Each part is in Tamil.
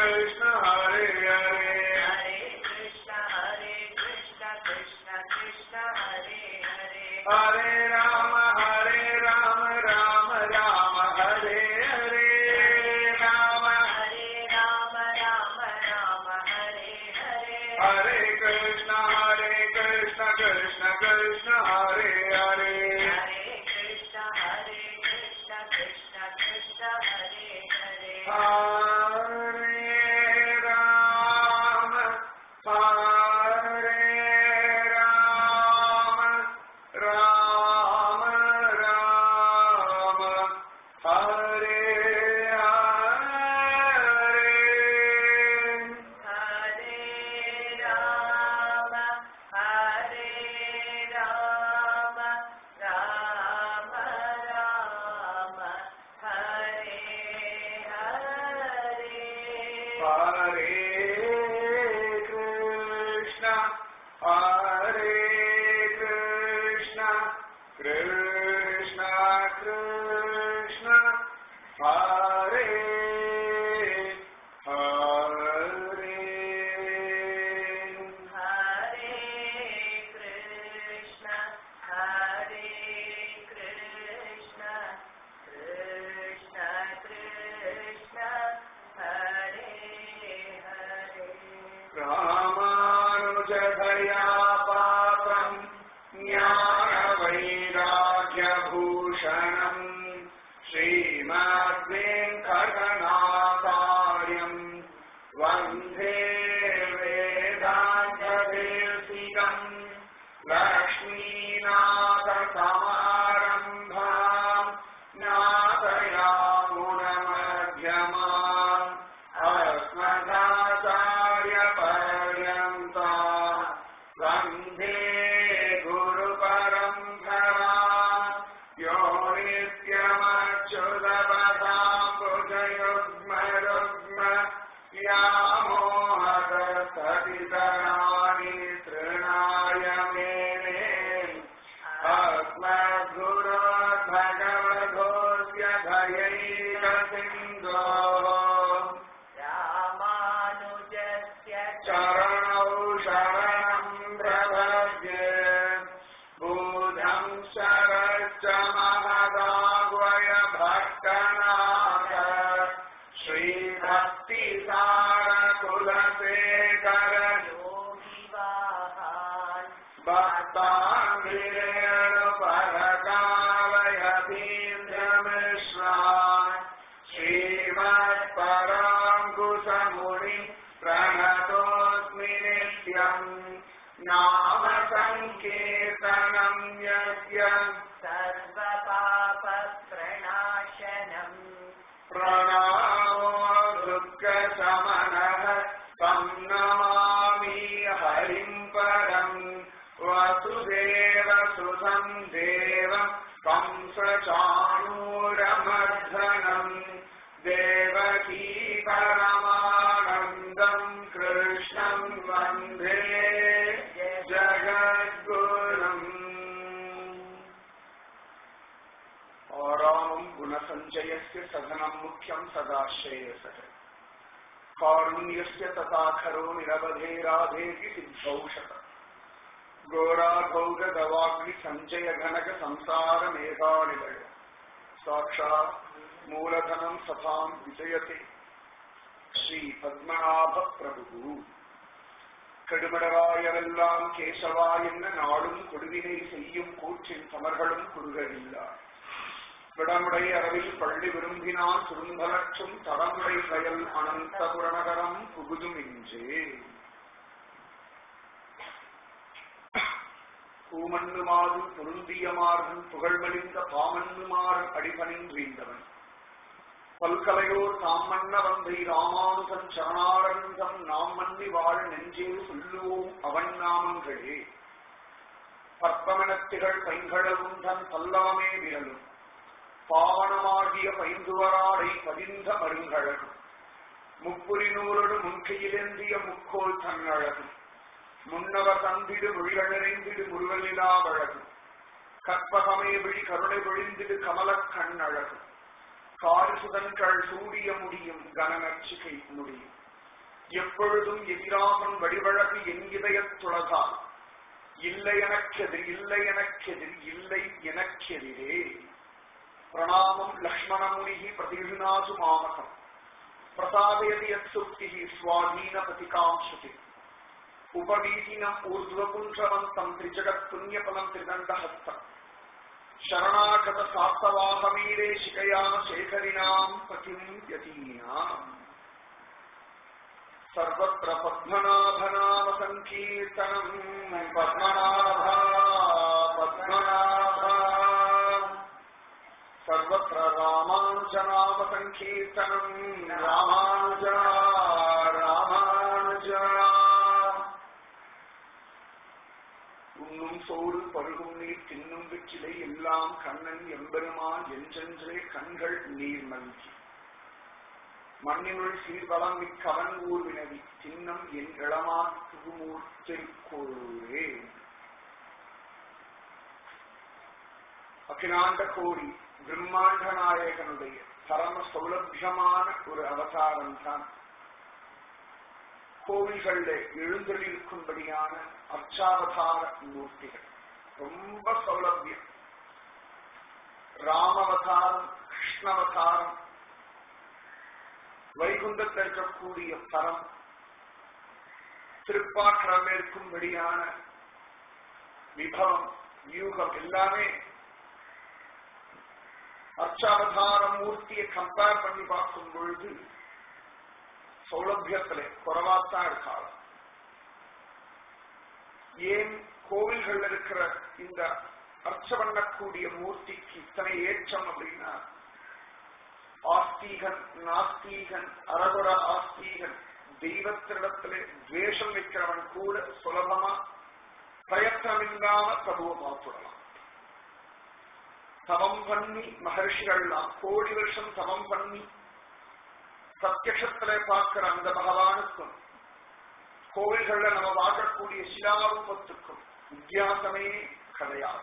कृष्ण हरे हरे हरे कृष्ण हरे कृष्ण कृष्ण कृष्ण हरे हरे हरे राम हरे राम राम राम हरे हरे राम हरे राम राम राम हरे हरे हरे कृष्ण हरे कृष्ण कृष्ण कृष्ण हरे हरे हरे कृष्ण हरे कृष्ण कृष्ण कृष्ण हरे हरे हरे राम हरे राम राम राम हरे हरे हरे राम हरे राम राम राम हरे हरे हरे कृष्ण हरे कृष्ण कृष्ण कृष्ण हरे हरे हरे कृष्ण हरे कृष्ण कृष्ण कृष्ण हरे हरे रामानुजदया पात्रम् ज्ञानवैराग्यभूषणम् श्रीमद्वेङ्कटनाथार्यम् वन्दे वेदान्तदेशिकम् लक्ष्मीनाथसमारम्भाम् नाथयामुनमध्यमाम् अस्मदाचार्यपर्यन्ता वन्दे गुरुपरम्परा यो नित्यमच्युतपदाम्बुजयुग्मरुग्म व्यामोहदस्तदितराणि तृणाय मेने अस्मद्गुरो भगवतोऽस्य धयैकसिन्धोः रामानुजस्य चरणौ शरणम् प्रपद्ये बुधम् शरश्च महदाग्वय भक्तनाथ श्रीभक्तिसारकुलशेखर योगिवाहान् भक्ताङ्गिरेणुपरकालयतीन्द्रमिश्रान् श्रीमत्पराङ्कुशमुनि प्रणतोऽस्मि नित्यम् नाम सङ्कीर्तनम् यस्य सर्वपापप्रणाशनम् प्रणामो दुःखशमनः तं नमामि हरिम् परम् वसुदेवसुतं देवम् कंसचाणूरमर्धनम् देवकी परमानन्दम् कृष्णम् वन्दे जगद्गुरुम् आरामम् गुणसञ्चयस्य सधनम् मुख्यम् सदा श्रेयसः कारुण्यस्य तथा खरो निरवधे राधेति सिद्धौषध घोराघौगदवाग्नि सञ्चय घनक संसार मेघानिलय साक्षात् मूलधनम् सभाम् विजयते ஸ்ரீ பத்மநாப பிரபு கடுமடராயவெல்லாம் கேசவா என்ன நாளும் கொடுவினை செய்யும் கூற்றின் சமர்களும் குறுகவில்லார் விடமுடை அரவில் பள்ளி விரும்பினான் சுரும்பலற்றும் தடமுடை கயல் அனந்த புரணகரம் புகுதும் இன்றே பூமண்ணுமாறு பொருந்தியமாறும் புகழ்மலிந்த பாமண்ணுமாறு அடிபணின்றீந்தவன் பல்கலையோர் தாம் மன்ன வந்தை ராமானுசன் சரணாரந்தம் நாம் மன்னி வாழ் நெஞ்சே சொல்லுவோம் அவன் நாமங்களே பற்பமனத்திகள் பைங்கழவும் தன் பல்லாமே விரலும் பாவனமாகிய பைந்துவராடை பதிந்த மருங்கழகும் முப்புரி நூலோடு முன்கையிலேந்திய முக்கோல் தன்னழகும் முன்னவர் தந்திடு மொழிகள் நிறைந்திடு முருகலிலா வழகும் கற்பகமே விழி கருணை பொழிந்திடு கமலக் கண்ணழகும் காரிசுதன்கள் சூடிய முடியும் கனநச்சிகை முடியும் எப்பொழுதும் எதிராகும் வடிவழகு என் இதயத் துளகால் இல்லை எனக்கெதிர் இல்லை எனக்கெதிர் இல்லை எனக்கெதிரே பிரணாமம் லக்ஷ்மணமுனிகி பிரதிநாசு மாமகம் பிரசாதயதி யத் சுக்திः स्वाधीनपतिकां श्रुति उपवीतिनम् ऊर्ध्वपुण्ड्रवन्तम् त्रिजगत् पुण्यफलम् त्रिदण्डहस्तम् शरणागत साप्तवाहमीरे शिखया शेखरिणाम् पतिम् यतीनाम् सर्वत्र पद्मनाभनामसङ्कीर्तनम् पद्मनाभा पद्मनाभा सर्वत्र रामानुजनामसङ्कीर्तनम् रामानुजा रामानुजा உண்ணும் சோறு பருகும் நீர் தின்னும் வெற்றிலை எல்லாம் கண்ணன் எம்பெருமான் என்றென்றே கண்கள் நீர் மல்கி மண்ணினுள் சீர்வளம் மிக்கவன் ஊர் வினவி சின்னம் என் இளமா புகுமூர் திருக்கோளூரே அகிலாண்ட கோடி பிரம்மாண்ட நாயகனுடைய பரம சௌலபியமான ஒரு அவதாரம் தான் கோவில்கள்ல எழுந்தொழிருக்கும்படியான அர்ச்சாவதார மூர்த்திகள் ரொம்ப சௌலபியம் ராமவதாரம் கிருஷ்ணவதாரம் வைகுந்தத்தில் இருக்கக்கூடிய பரம் திருப்பாற்றம் இருக்கும்படியான விபவம் வியூகம் எல்லாமே அர்ச்சாவதார மூர்த்தியை கம்பேர் பண்ணி பார்க்கும் பொழுது சௌலபியத்திலே குறவாத்தான் இருக்காள் ஏன் கோவில்கள் இருக்கிற இந்த அர்ச்ச பண்ணக்கூடிய மூர்த்திக்கு இத்தனை ஏற்றம் அப்படின்னா ஆஸ்தீகன் நாஸ்தீகன் அரகுர ஆஸ்தீகன் தெய்வத்தினிடத்திலே துவேஷம் வைக்கிறவன் கூட சுலபமா பிரயத்தனமில்லாம பிரபுவை பார்த்துடலாம் தவம் பண்ணி மகர்ஷிகள்லாம் கோடி வருஷம் தவம் பண்ணி பிரத்யக்ஷத்திலே பார்க்கிற அந்த பகவானுக்கும் கோவில்கள்ல நம்ம பார்க்கக்கூடிய சிலாரூபத்துக்கும் வித்தியாசமே கிடையாது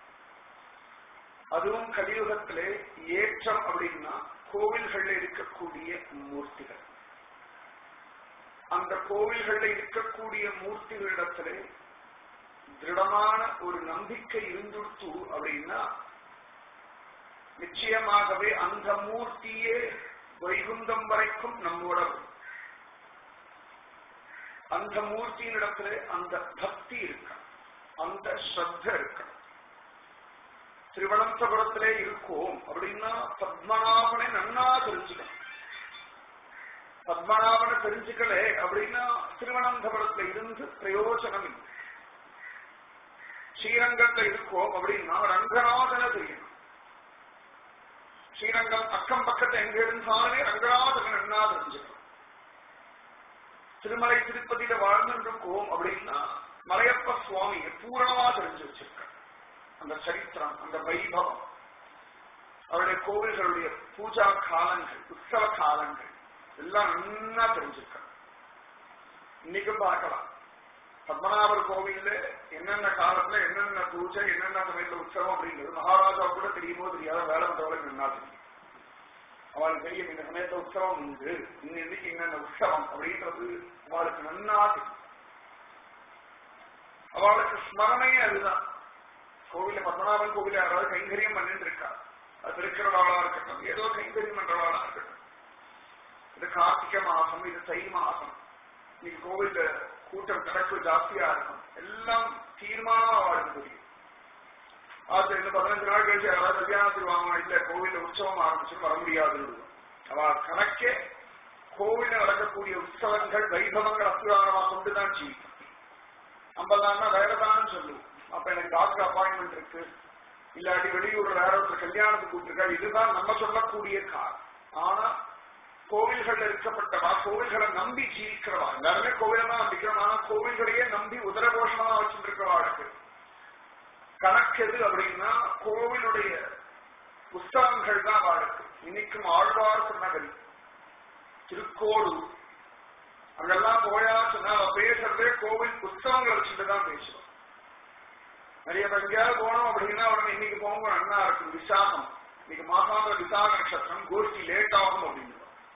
அதுவும் கலியுகத்திலே ஏற்றம் அப்படின்னா கோவில்கள்ல இருக்கக்கூடிய மூர்த்திகள் அந்த கோவில்கள்ல இருக்கக்கூடிய மூர்த்திகளிடத்திலே திருடமான ஒரு நம்பிக்கை இருந்துடுத்து அப்படின்னா நிச்சயமாகவே அந்த மூர்த்தியே வைகுந்தம் வரைக்கும் நம்மோட வரும். அந்த மூர்த்தியினிடத்துல அந்த பக்தி இருக்க அந்த ஸ்ரத்த இருக்க திருவனந்தபுரத்திலே இருக்கோம் அப்படின்னா பத்மநாபனை நன்னா தெரிஞ்சுக்கணும் பத்மநாபனை தெரிஞ்சுக்கல அப்படின்னா திருவனந்தபுரத்துல இருந்து பிரயோஜனம் இல்லை ஸ்ரீரங்கத்துல இருக்கோம் அப்படின்னா ரங்கநாதனை தெரியும் ஸ்ரீரங்கம் அக்கம் பக்கத்துல எங்க இருந்தாலுமே ரங்கநாதன் நன்னா தெரிஞ்சுக்கணும் திருமலை திருப்பதியில வாழ்ந்துருக்கோம் அப்படின்னா மலையப்ப சுவாமியை பூரணமா தெரிஞ்சு வச்சிருக்க அந்த சரித்திரம் அந்த வைபவம் அவருடைய கோவில்களுடைய பூஜா காலங்கள் உற்சவ காலங்கள் எல்லாம் நன்னா தெரிஞ்சிருக்க இன்னைக்கு பார்க்கலாம் பத்மநாபர் கோவில்ல என்னென்ன காலத்துல என்னென்ன பூஜை என்னென்ன சமயத்துல உற்சவம் அப்படிங்கிறது மகாராஜா கூட தெரியுமோ தெரியாத வேலை பண்றவளுக்கு நல்லா தெரியும் அவளுக்கு தெரியும் இந்த சமயத்துல உற்சவம் உண்டு இன்னைக்கு என்னென்ன உற்சவம் அப்படின்றது அவளுக்கு நன்னா தெரியும் அவளுக்கு ஸ்மரணையே அதுதான் கோவில பத்மநாபன் கோவில யாராவது கைங்கரியம் பண்ணிட்டு இருக்கா அது திருக்கிறவாளா இருக்கட்டும் ஏதோ கைங்கரியம் பண்றவாளா இருக்கட்டும் இது கார்த்திகை மாசம் இது தை மாசம் இன்னைக்கு கோவில்ல கூட்டம் கணக்கு ஜாஸ்தியா இருக்கும் எல்லாம் தீர்மானமா அவளுக்கு தெரியும் அது இன்னும் பதினஞ்சு நாள் கழிச்சு யாராவது கல்யாணத்துக்கு வாங்க இல்ல கோவில்ல உற்சவம் ஆரம்பிச்சு வர முடியாதுன்னு அவ கணக்கே கோவில்ல நடக்கக்கூடிய உற்சவங்கள் வைபவங்கள் அஸ்திவாரமா கொண்டுதான் ஜீவிக்கும் நம்மளான்னா வேறதான் சொல்லுவோம் அப்ப எனக்கு டாக்டர் அப்பாயின்மெண்ட் இருக்கு இல்லாட்டி வெளியூர்ல வேற ஒருத்தர் கல்யாணத்துக்கு கூப்பிட்டுருக்கா இதுதான் நம்ம சொல்லக்கூடிய கார் ஆனா கோவில்கள்ல இருக்கப்பட்டவா கோவில்களை நம்பி ஜீவிக்கிறவா எல்லாருமே கோவில தான் நம்பிக்கிறோம் ஆனா கோவில்களையே நம்பி உதரகோஷமா வச்சுட்டு இருக்கிறவாளுக்கு கணக்கு எது அப்படின்னா கோவிலுடைய புஸ்தகங்கள் தான் வாழுக்கு இன்னைக்கும் ஆழ்வார் திருநகரி திருக்கோடு அங்கெல்லாம் போயா சொன்னா அவ பேசுறதே கோவில் புஸ்தகங்களை வச்சுட்டு தான் பேசுவோம் நிறைய பேர் எங்கேயாவது போனோம் அப்படின்னா உடனே இன்னைக்கு போங்க நன்னா இருக்கும் விசாகம் இன்னைக்கு மாசாந்திர விசாக நட்சத்திரம் கோஷ்டி லேட் ஆகும் அப்படின்னு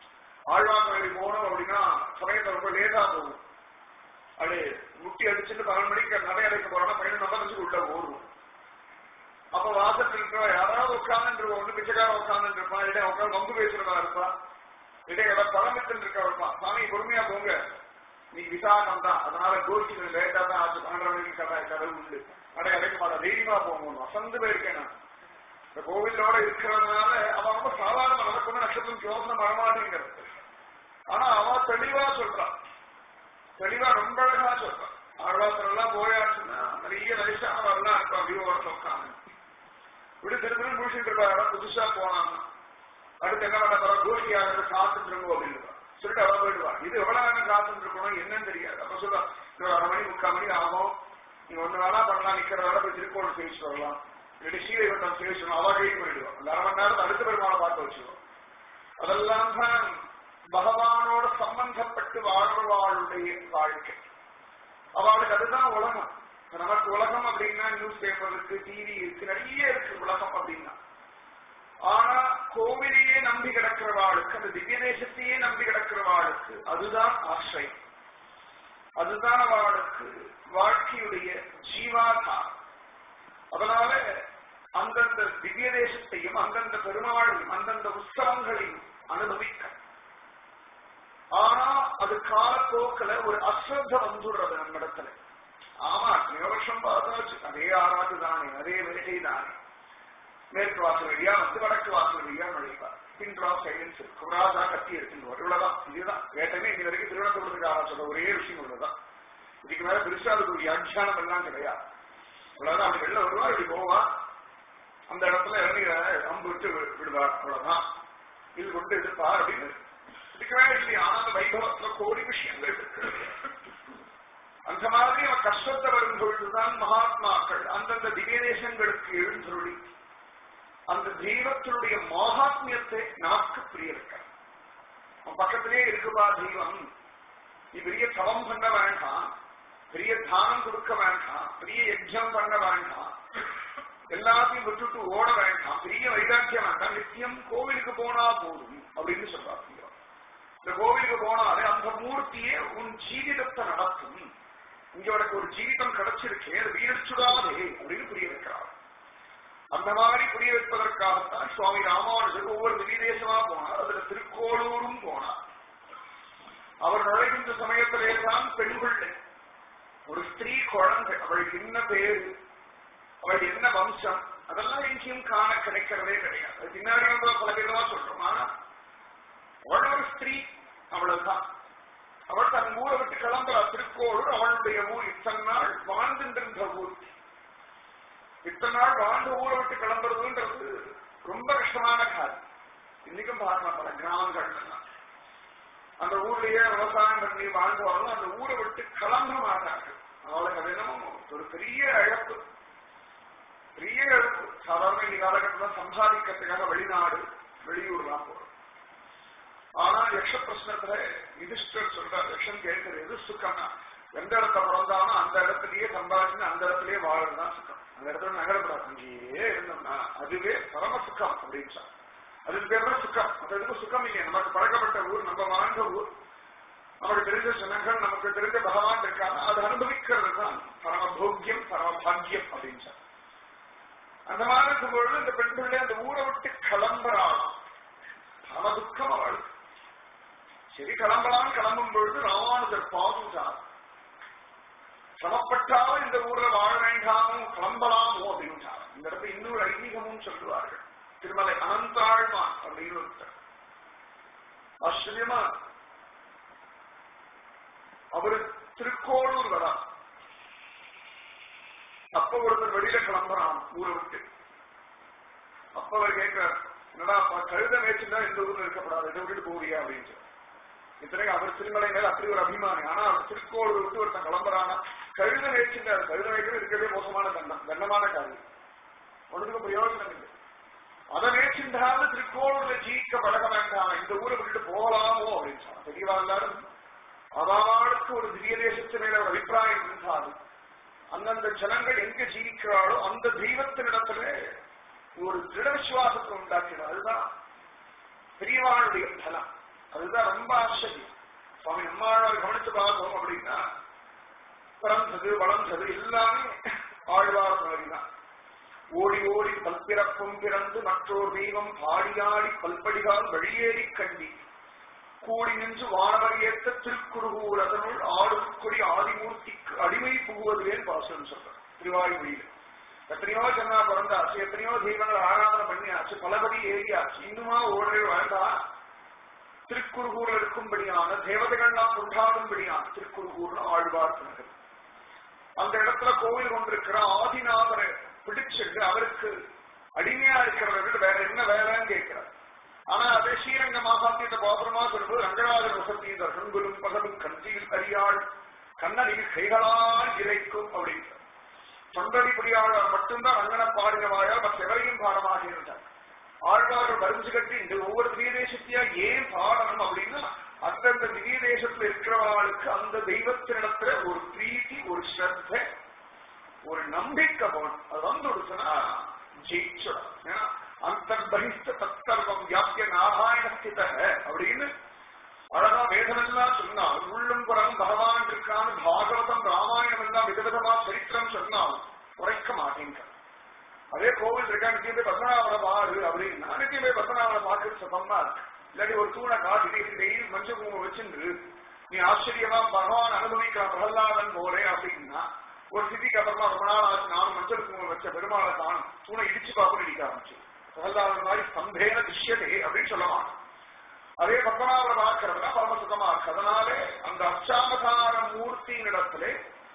ஆழ்வார்களை போனோம் அப்படின்னா சமயத்தை ரொம்ப லேட்டா போகும் அது முட்டி அடிச்சுட்டு பன்னெண்டு மணிக்கு நடை அடைக்க போறோம்னா பதினொன்று ஐம்பத்தஞ்சுக்கு உள்ள ஓடுவோம் அப்ப வாசல் இருக்கிற யாராவது உட்கார்ந்து ஒண்ணு பிச்சைக்கார உட்கார்ந்து இருப்பான் இடையே உட்காந்து வம்பு பேசுறதா இருப்பா இடையில பழமித்தல் இருக்கா இருப்பான் சாமி பொறுமையா போங்க நீ விசாகம் தான் அதனால கோஷ்டி லேட்டா தான் ஆச்சு பன்னெண்டரை மணிக்கு கதை கதை உண்டு நடை அடைக்க மாட்டா தைரியமா போகணும் வசந்து போயிருக்கேன் நான் இந்த கோவிலோட இருக்கிறதுனால அவன் ரொம்ப சாதாரண நடக்கும் நட்சத்திரம் யோசனை வரமாட்டேங்கிறது ஆனா அவன் தெளிவா சொல்றான் தெளிவா ரொம்ப அழகா சொல்றான் ஆழ்வாசல் எல்லாம் போயாச்சுன்னா நிறைய வயசானவர்லாம் இருப்பான் வியூவரத்தில் உட்காந்து இப்படி திரு திரு முடிச்சுட்டு இருப்பாரு புதுசா போனான்னா அடுத்து என்ன பண்ண போற கோஷ்டி ஆகிறது காத்துட்டு இருக்கோம் அப்படின்னு சொல்லிட்டு அவ போயிடுவா இது எவ்வளவு நேரம் காத்துட்டு இருக்கணும் என்னன்னு தெரியாது அப்ப சொல்லுவா இது ஒரு அரை மணி முக்கால் மணி ஆகும் நீங்க ஒண்ணு வேணா பண்ணலாம் நிக்கிற வேலை போய் திருக்கோணம் சேவிச்சு வரலாம் இல்லாட்டி ஸ்ரீவைகுண்டம் சேவிச்சணும் அவ கைக்கு போயிடுவோம் அந்த அரை மணி நேரத்தை அடுத்த பெருமாளை பார்க்க வச்சுருவோம் அதெல்லாம் தான் பகவானோட சம்பந்தப்பட்டு வாழ்றவாளுடைய வாழ்க்கை அவளுக்கு அதுதான் உலகம் நமக்கு உலகம் அப்படின்னா நியூஸ் பேப்பர் இருக்கு டிவி இருக்கு நிறைய இருக்கு உலகம் அப்படின்னா ஆனா கோவிலையே நம்பி கிடக்கிறவாளுக்கு அந்த திவ்ய தேசத்தையே நம்பி கிடக்கிறவாளுக்கு அதுதான் ஆசிரியம் அதுதான் அவளுக்கு வாழ்க்கையுடைய ஜீவாதாரம் அதனால அந்தந்த திவ்ய தேசத்தையும் அந்தந்த பெருமாளையும் அந்தந்த உற்சவங்களையும் அனுபவிக்க ஆனா அது காலப்போக்கில் ஒரு அஸ்ரத்த வந்துடுறது நம்ம இடத்துல ஆமா எத்தனையோ வருஷம் பார்த்தாச்சு அதே ஆராட்டு தானே அதே வேட்டை தானே மேற்கு வாசல் வழியா வந்து வடக்கு வாசல் வழியா நுழைவார் பின்ட்ரா சைலன்ஸ் குராதா கத்தி எடுத்துட்டு இவ்வளவுதான் இதுதான் வேட்டமே இன்னி வரைக்கும் திருவனந்தபுரத்துக்கு ஆரா சொல்ற ஒரே விஷயம் இவ்வளவுதான் இதுக்கு மேல பெருசா அதுக்கு ஒரு வியாக்கியானம் எல்லாம் கிடையாது இவ்வளவுதான் அப்படி வெளில வருவா இப்படி போவா அந்த இடத்துல இறங்கி அம்பு விட்டு விடுவார் அவ்வளவுதான் இது கொண்டு எடுப்பார் அப்படின்னு இதுக்கு மேல இல்லையா ஆனந்த வைபவத்துல கோடி விஷயங்கள் இருக்கு அந்த மாதிரி அவன் கஷ்டத்தை வரும் பொழுதுதான் மகாத்மாக்கள் அந்தந்த திவ்யதேசங்களுக்கு எழுந்தருளி அந்த தெய்வத்தினுடைய மகாத்மியத்தை நாக்கு புரியவிக்க அவன் பக்கத்திலே இருக்குவா தெய்வம் நீ பெரிய தவம் பண்ண வேண்டாம் பெரிய தானம் கொடுக்க வேண்டாம் பெரிய யஜ்யம் பண்ண வேண்டாம் எல்லாத்தையும் விட்டுட்டு ஓட வேண்டாம் பெரிய வைராக்கியம் வேண்டாம் நித்தியம் கோவிலுக்கு போனா போதும் அப்படின்னு சொல்றாங்க இந்த கோவிலுக்கு போனாலே அந்த மூர்த்தியே உன் ஜீவிதத்தை நடத்தும் இங்க உனக்கு ஒரு ஜீவிதம் கிடைச்சிருக்கே அது வீணடிச்சுடாதே அப்படின்னு புரிய வைக்கிறார் அந்த மாதிரி புரிய வைப்பதற்காகத்தான் சுவாமி ராமானுஜர் ஒவ்வொரு திவ்யதேசமா போனார் அதுல திருக்கோளூரும் போனார் அவர் நுழைகின்ற சமயத்திலே தான் பெண் பிள்ளை ஒரு ஸ்திரீ குழந்தை அவளுக்கு என்ன பேரு அவள் என்ன வம்சம் அதெல்லாம் எங்கேயும் காண கிடைக்கிறதே கிடையாது அது பின்னாடி வந்து பல பேருமா சொல்றோம் ஆனா அவள் ஒரு ஸ்திரீ அவ்வளவுதான் அவள் தன் ஊரை விட்டு கிளம்புற திருக்கோளூர் அவளுடைய ஊர் இத்தனை நாள் வாழ்ந்துன்ற ஊர் இத்தனை நாள் வாழ்ந்த ஊரை விட்டு கிளம்புறதுன்றது ரொம்ப கஷ்டமான காரியம் இன்னைக்கும் பார்க்கலாம் பல கிராமங்கள் அந்த ஊர்லயே விவசாயம் பண்ணி வாழ்ந்தவர்கள் அந்த ஊரை விட்டு கிளம்ப மாட்டார்கள் அவளுக்கு அது என்னமோ ஒரு பெரிய இழப்பு பெரிய இழப்பு சாதாரண இந்த காலகட்டத்தில் சம்பாதிக்கிறதுக்காக வெளிநாடு வெளியூர்லாம் போறோம் ஆனா யக்ஷ பிரശ്നத்துல யுதிஷ்டர் சொல்றார் யக்ஷன் கேட்கிறது எது சுக்கம்னா எந்த இடத்த பிறந்தாலும் அந்த இடத்துலயே சம்பாதிச்சு அந்த இடத்துலயே வாழறதுதான் சுக்கம் அந்த இடத்துல நகரப்படாது அங்கேயே இருந்தோம்னா அதுவே பரம சுக்கம் அப்படின்னு சொன்னார் அதுக்கு பேர் தான் சுக்கம் அது எதுவும் சுக்கம் இல்லையா நமக்கு பழக்கப்பட்ட ஊர் நம்ம வாழ்ந்த ஊர் நமக்கு தெரிஞ்ச ஜனங்கள் நமக்கு தெரிஞ்ச பகவான் இருக்காங்க அதை அனுபவிக்கிறது தான் பரமபோக்கியம் பரமபாகியம் அப்படின்னு சொன்னார் அந்த மாதிரி இருக்கும் பொழுது இந்த பெண் பிள்ளை அந்த ஊரை விட்டு கிளம்புறாளாம் பரம துக்கம் அவளுக்கு சரி கிளம்பலாம் கிளம்பும் பொழுது ராமானுஜர் பாதுகார் சமப்பட்டாலும் இந்த ஊர்ல வாழ வேண்டாமோ கிளம்பலாமோ அப்படின்ட்டார் இந்த இடத்துல இன்னொரு ஐதீகமும் சொல்லுவார்கள் திருமலை அனந்தாழ்வான் அப்படின்னு ஒருத்தர் ஆச்சரியமா அவரு திருக்கோளூர் வரா அப்ப ஒருத்தர் வெளியில கிளம்புறான் ஊரை விட்டு அப்ப அவர் கேட்கிறார் என்னடா கழுத மேய்ச்சிருந்தா இந்த ஊர்ல இருக்கப்படாது இதை விட்டுட்டு போறியா அப்படின்னு சொல்லி இத்தனைக்கு அவர் திருமலை மேல அப்படி ஒரு அபிமானி ஆனா அவர் திருக்கோளூர் விட்டு ஒருத்தன் கிளம்புறானா கழுத மேய்ச்சிருந்தாரு கழுத மேய்க்கிறது இருக்கிறதே மோசமான தண்டம் தண்டமான காரியம் ஒன்றுக்கும் பிரயோஜனம் இல்லை அதை மேய்ச்சிருந்தாலும் திருக்கோளூர்ல ஜீவிக்க பழக வேண்டாம் இந்த ஊரை விட்டுட்டு போகலாமோ அப்படின்னு சொன்னா தெரியவா எல்லாரும் அவளுக்கு ஒரு திவ்ய தேசத்து மேல ஒரு அபிப்பிராயம் இருந்தாலும் அந்தந்த ஜனங்கள் எங்க ஜீவிக்கிறாளோ அந்த தெய்வத்தினிடத்துல ஒரு திட விசுவாசத்தை உண்டாக்கிடும் அதுதான் பெரியவாளுடைய பலம் அதுதான் ரொம்ப ஆச்சரியம் சுவாமி நம்மாழ்வார் கவனித்து பார்த்தோம் அப்படின்னா பிறந்தது வளர்ந்தது எல்லாமே ஆழ்வார் மாதிரிதான் ஓடி ஓடி பல்பிறப்பும் பிறந்து மற்றொரு தெய்வம் பாடியாடி பல்படிகால் வழியேறி கண்டி கூடி நின்று வானவர் ஏத்த திருக்குறுகூர் அதனுள் ஆடும் கொடி ஆதிமூர்த்திக்கு அடிமை புகுவதுவேன் பாசம் சொல்ற திருவாயுமொழியில் எத்தனையோ சொன்னா பிறந்தாச்சு எத்தனையோ தெய்வங்கள் ஆராதனை பண்ணியாச்சு பலபடி ஏறியாச்சு இன்னுமா ஓடவே வேண்டாம் திருக்குறுகூர்ல இருக்கும்படியான தேவதைகள்லாம் கொண்டாடும்படியான திருக்குறுகூர்னு ஆழ்வார் நகர் அந்த இடத்துல கோவில் கொண்டிருக்கிற ஆதிநாதரை பிடிச்சிட்டு அவருக்கு அடிமையா இருக்கிறவர்கள் வேற என்ன வேலைன்னு கேட்கிறார் ஆனா அதே ஸ்ரீரங்க மாசாத்தியத்தை பாசுரமா சொல்லும்போது ரங்கராஜர் வசத்தீதர் கண்குலும் பகலும் கஞ்சியில் அறியாள் கண்ணனில் கைகளால் இறைக்கும் அப்படின்றார் தொண்டடிப்படியாளர் மட்டும்தான் ரங்கன பாடினவாயால் மற்ற எவரையும் பாடமாக இருந்தார் ஆழ்வார்கள் வரிஞ்சு கட்டி இந்த ஒவ்வொரு திவ்ய தேசத்தையா ஏன் பாடணும் அப்படின்னா அந்தந்த திவ்ய தேசத்துல இருக்கிறவர்களுக்கு அந்த தெய்வத்தினிடத்துல ஒரு பிரீத்தி ஒரு ஸ்ரத்த ஒரு நம்பிக்கை போகணும் அது வந்துடுச்சுன்னா ஜெயிச்சிடும் ஏன்னா அந்தர்பகிஷ்ட தத்தர்வம் வியாபிய நாராயணஸ்தித அப்படின்னு அழகா வேதமெல்லாம் சொன்னால் உள்ளும் புறம் பகவான் இருக்கான்னு பாகவதம் ராமாயணம் எல்லாம் விதவிதமா சரித்திரம் சொன்னால் குறைக்க மாட்டேங்க அதே கோவில் இருக்கா நிச்சயம் போய் பத்மநாபனை பாரு அப்படின்னா நிச்சயம் போய் பத்மநாபனை பார்க்கறது சுத்தமா இருக்கு இல்லாட்டி ஒரு தூணை காட்டி டெய்லி மஞ்சள் குங்குமம் வச்சுட்டு நீ ஆச்சரியமா பகவான் அனுபவிக்கிற பிரகலாதன் போறே அப்படின்னா ஒரு சிட்டிக்கு அப்புறமா ரொம்ப நாள் ஆச்சு நானும் மஞ்சள் குங்குமம் வச்ச பெருமாளை காணும் தூணை இடிச்சு பார்க்கணும் இடிக்க ஆரம்பிச்சு பிரகலாதன் மாதிரி ஸ்தம்பேன திஷ்யதே அப்படின்னு சொல்ல மாட்டோம் அதே பத்மநாபரை பார்க்கறதுனா பரம சுகமா இருக்கு அதனாலே அந்த அச்சாமதார மூர்த்தியின் இடத்திலே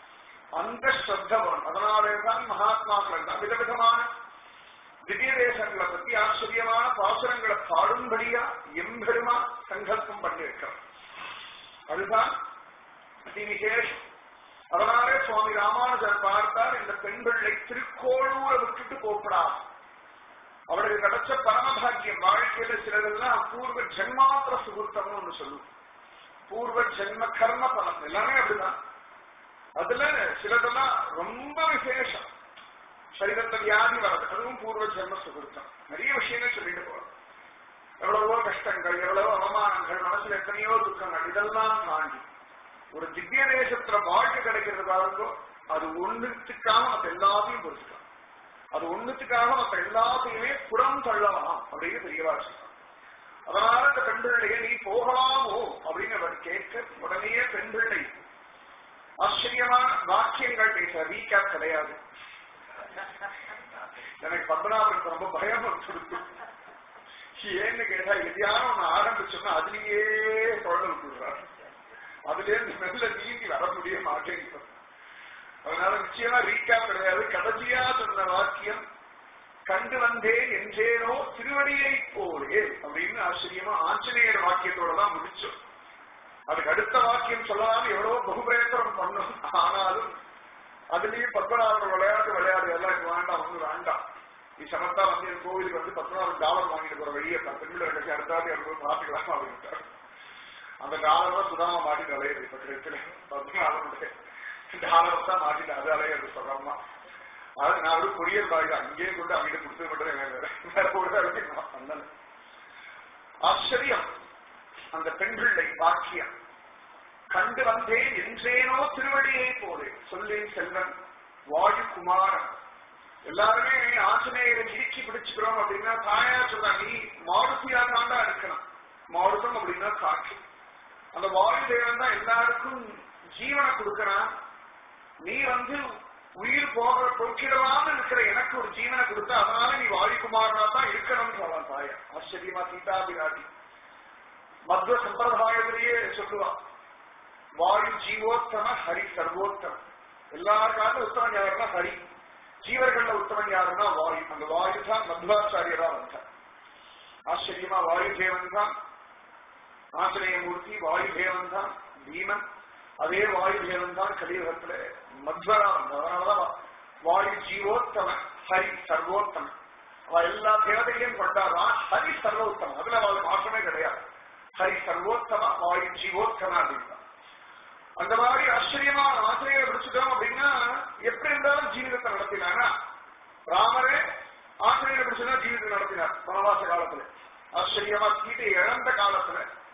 அந்த ஸ்ரத்த வரும் அதனாலே தான் மகாத்மாக்கள் எல்லாம் விதவிதமான திவ்ய தேசங்களை பத்தி ஆச்சரியமான பாசுரங்களை பாடும்படியா எம்பெருமா சங்கல்பம் பண்ணி வைக்கிறோம் அதுதான் அதி விசேஷம் அதனாலே சுவாமி ராமானுஜர் பார்த்தார் இந்த பெண் பிள்ளை திருக்கோளூரை விட்டுட்டு போகப்படாது அவளுக்கு கிடைச்ச பரமபாகியம் வாழ்க்கையில சிலதெல்லாம் பூர்வ ஜென்மாத்திர சுகுர்த்தம்னு ஒண்ணு சொல்லுவோம் பூர்வ ஜென்ம கர்ம பலம் எல்லாமே அப்படிதான் அதுல சிலதெல்லாம் ரொம்ப விசேஷம் சரீரத்தை வியாதி வர்றது அதுவும் பூர்வ ஜென்ம சுகுர்த்தம் நிறைய விஷயங்கள் சொல்லிட்டு போறோம் எவ்வளவோ கஷ்டங்கள் எவ்வளவோ அவமானங்கள் மனசுல எத்தனையோ துக்கங்கள் இதெல்லாம் தாண்டி ஒரு திவ்ய தேசத்துல வாழ்க்கை கிடைக்கிறது பாருங்கோ அது ஒண்ணுத்துக்காக மத்த எல்லாத்தையும் பொறுத்துக்கலாம் அது ஒண்ணுத்துக்காக மத்த எல்லாத்தையுமே புறம் தள்ளலாம் அப்படின்னு தெரியவா சொல்றான் அதனால இந்த பெண் பிள்ளையை நீ போகலாமோ அப்படின்னு அவர் கேட்க உடனே பெண் பிள்ளை ஆச்சரியமான வாக்கியங்கள் பேச ரீகேப் கிடையாது எனக்கு பத்மநாபனுக்கு ரொம்ப பயம் கொடுத்து ஏன்னு கேட்டா எதையான ஒண்ணு ஆரம்பிச்சோம்னா அதுலயே குழந்தை விட்டுடுறாரு அதுல இருந்து மெல்ல நீந்தி வர முடிய மாட்டேங்குது அதனால நிச்சயமா ரீகேப் கிடையாது கடைசியா சொன்ன வாக்கியம் கண்டு வந்தேன் என்றேனோ திருவடியை போலே அப்படின்னு ஆச்சரியமா ஆஞ்சநேயர் வாக்கியத்தோட தான் முடிச்சோம் அதுக்கு அடுத்த வாக்கியம் சொல்லாம எவ்வளவோ பகுபிரயத்தனம் பண்ணும் ஆனாலும் அதுலயும் பத்மநாபன் விளையாட்டு விளையாடு எல்லாம் எனக்கு வேண்டாம் ஒண்ணு வேண்டாம் நீ சமத்தா வந்து என் கோவிலுக்கு வந்து பத்மநாபன் டாலர் வாங்கிட்டு போற வழியை பெண்களை கட்சி அடுத்தாது எனக்கு பார்த்துக்கலாம் அப்படின்ட்டார் அந்த டாலர் தான் சுதாமா மாட்டி அலையுது இப்ப கிடைக்கல பத்மநாபனுடைய டாலர் தான் மாட்டிட்டு அது அலையிறது சொல்றோம்மா அது நான் ஒரு கொரியர் பாய் தான் அங்கேயே கொண்டு அவங்க கொடுத்து மட்டும் வேற கூட ஆச்சரியம் அந்த பெண் பிள்ளை வாக்கியம் கண்டு வந்தேன் என்றேனோ திருவடியை போலே சொல்லேன் செல்வன் வாயு குமாரன் எல்லாருமே ஆஞ்சநேயரை இறுக்கி பிடிச்சுக்கிறோம் அப்படின்னா தாயா சொல்றா நீ மாருதியா தாண்டா இருக்கணும் மாருதம் அப்படின்னா காற்று அந்த வாயு தேவன் தான் எல்லாருக்கும் ஜீவனை கொடுக்கறான் நீ வந்து உயிர் போகிற போக்கிடலாம்னு இருக்கிற எனக்கு ஒரு ஜீவனை கொடுத்த அதனால நீ வாயுகுமாரனா தான் இருக்கணும்னு சொல்லலாம் தாயா ஆச்சரியமா சீதா பிராட்டி மத்வ சம்பிரதாயத்திலேயே சொல்லுவா வாயு ஜீவோத்தம ஹரி சர்வோத்தம எல்லாருக்காக உத்தமன் யாருன்னா ஹரி ஜீவர்கள்ல உத்தமன் யாருன்னா வாயு அந்த வாயு தான் மத்வாச்சாரியரா வந்தார் ஆச்சரியமா வாயு தேவன் தான் ஆஞ்சநேயமூர்த்தி வாயு தேவன் தான் பீமன் அதே வாயு தேவன் தான் கலியுகத்துல மத்வரா வந்தார் அதனாலதான் வாயு ஜீவோத்தம ஹரி சர்வோத்தம அவ எல்லா தேவதையும் கொண்டாடுறான் ஹரி சர்வோத்தமம் அதுல அவளுக்கு மாற்றமே கிடையாது ஹரி சர்வோத்தம வாயு ஜீவோத்தம அப்படின்னா அந்த மாதிரி ஆச்சரியமா ஆசிரியரை பிடிச்சிட்டோம் அப்படின்னா எப்படி இருந்தாலும் ஜீவிதத்தை நடத்தினானா ராமரே ஆசிரியரை பிடிச்சதா ஜீவிதத்தை நடத்தினார் வனவாச காலத்துல ஆச்சரியமா சீதை இழந்த காலத்துல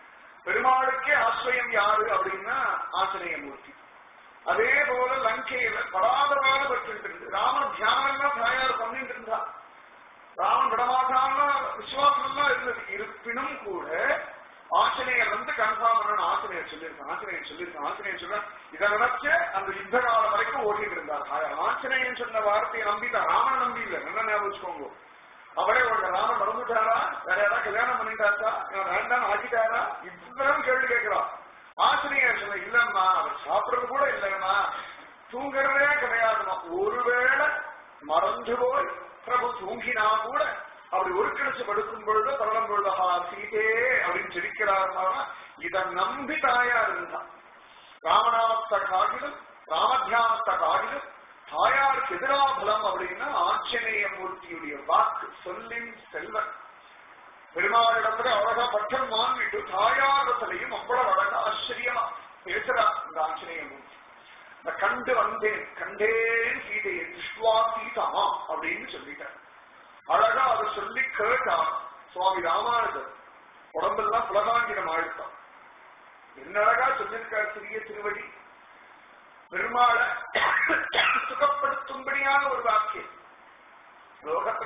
பெருமாளுக்கே ஆசிரியம் யாரு அப்படின்னா ஆஞ்சநேயமூர்த்தி அதே போல லங்கையில பராதபாத பட்டு ராமன் தியானம் தாயார் பண்ணிட்டு இருந்தா ராமன் விடமாட்டான்னா விசுவாசம் எல்லாம் இருந்தது இருப்பினும் கூட ஆஞ்சநேயர் வந்து கன்ஃபார்ம் பண்ணணும் ஆஞ்சநேயர் சொல்லியிருக்கான் ஆஞ்சநேயர் சொல்லியிருக்கான் ஆஞ்சநேயர் சொல்ல இதை நினைச்சு அந்த யுத்த காலம் வரைக்கும் ஓட்டிட்டு இருந்தார் தாயார் ஆஞ்சநேயன் சொன்ன வார்த்தையை நம்பிதான் ராமன் நம்பி இல்லை என்ன ஞாபகம் வச்சுக்கோங்க அவரே ஒரு ராமன் மறந்துட்டாரா வேற யாராவது கல்யாணம் பண்ணிட்டாரா இவன் வேண்டாம் ஆக்கிட்டாரா இப்பதான் கேள்வி கேட்கிறான் ஆசிரியர் சொன்ன இல்லம்மா அவர் சாப்பிடுறது கூட இல்லைன்னா தூங்குறதே கிடையாதுமா ஒருவேளை மறந்து போய் பிரபு தூங்கினா கூட அப்படி ஒரு கிழிச்சு படுக்கும் பொழுது பரலம் பொழுது ஆ சீதே அப்படின்னு சிரிக்கிறாருனா இதை நம்பி தாயா இருந்தான் ராமநாமத்தை காட்டிலும் ராமத்தியானத்தை காட்டிலும் தாயாருக்கு எதிரா பலம் அப்படின்னா ஆஞ்சநேய மூர்த்தியுடைய வாக்கு சொல்லின் செல்வன் பெருமாளிடத்துல அழகா பட்டம் வாங்கிட்டு தாயாரிடத்திலையும் அவ்வளவு அழகா ஆச்சரியமா பேசுறா இந்த ஆஞ்சநேய மூர்த்தி இந்த கண்டு வந்தேன் கண்டேன் சீதையை விஸ்வா சீதா அப்படின்னு சொல்லிட்டார் அழகா அதை சொல்லி கேட்டான் சுவாமி ராமானுஜர் உடம்பெல்லாம் புலகாங்கிடம் ஆழ்த்தான் என்ன அழகா சொல்லியிருக்கார் சிறிய திருவடி பெருமாளை சுகப்படுத்தும்படியான ஒரு வாக்கியம் லோகத்துல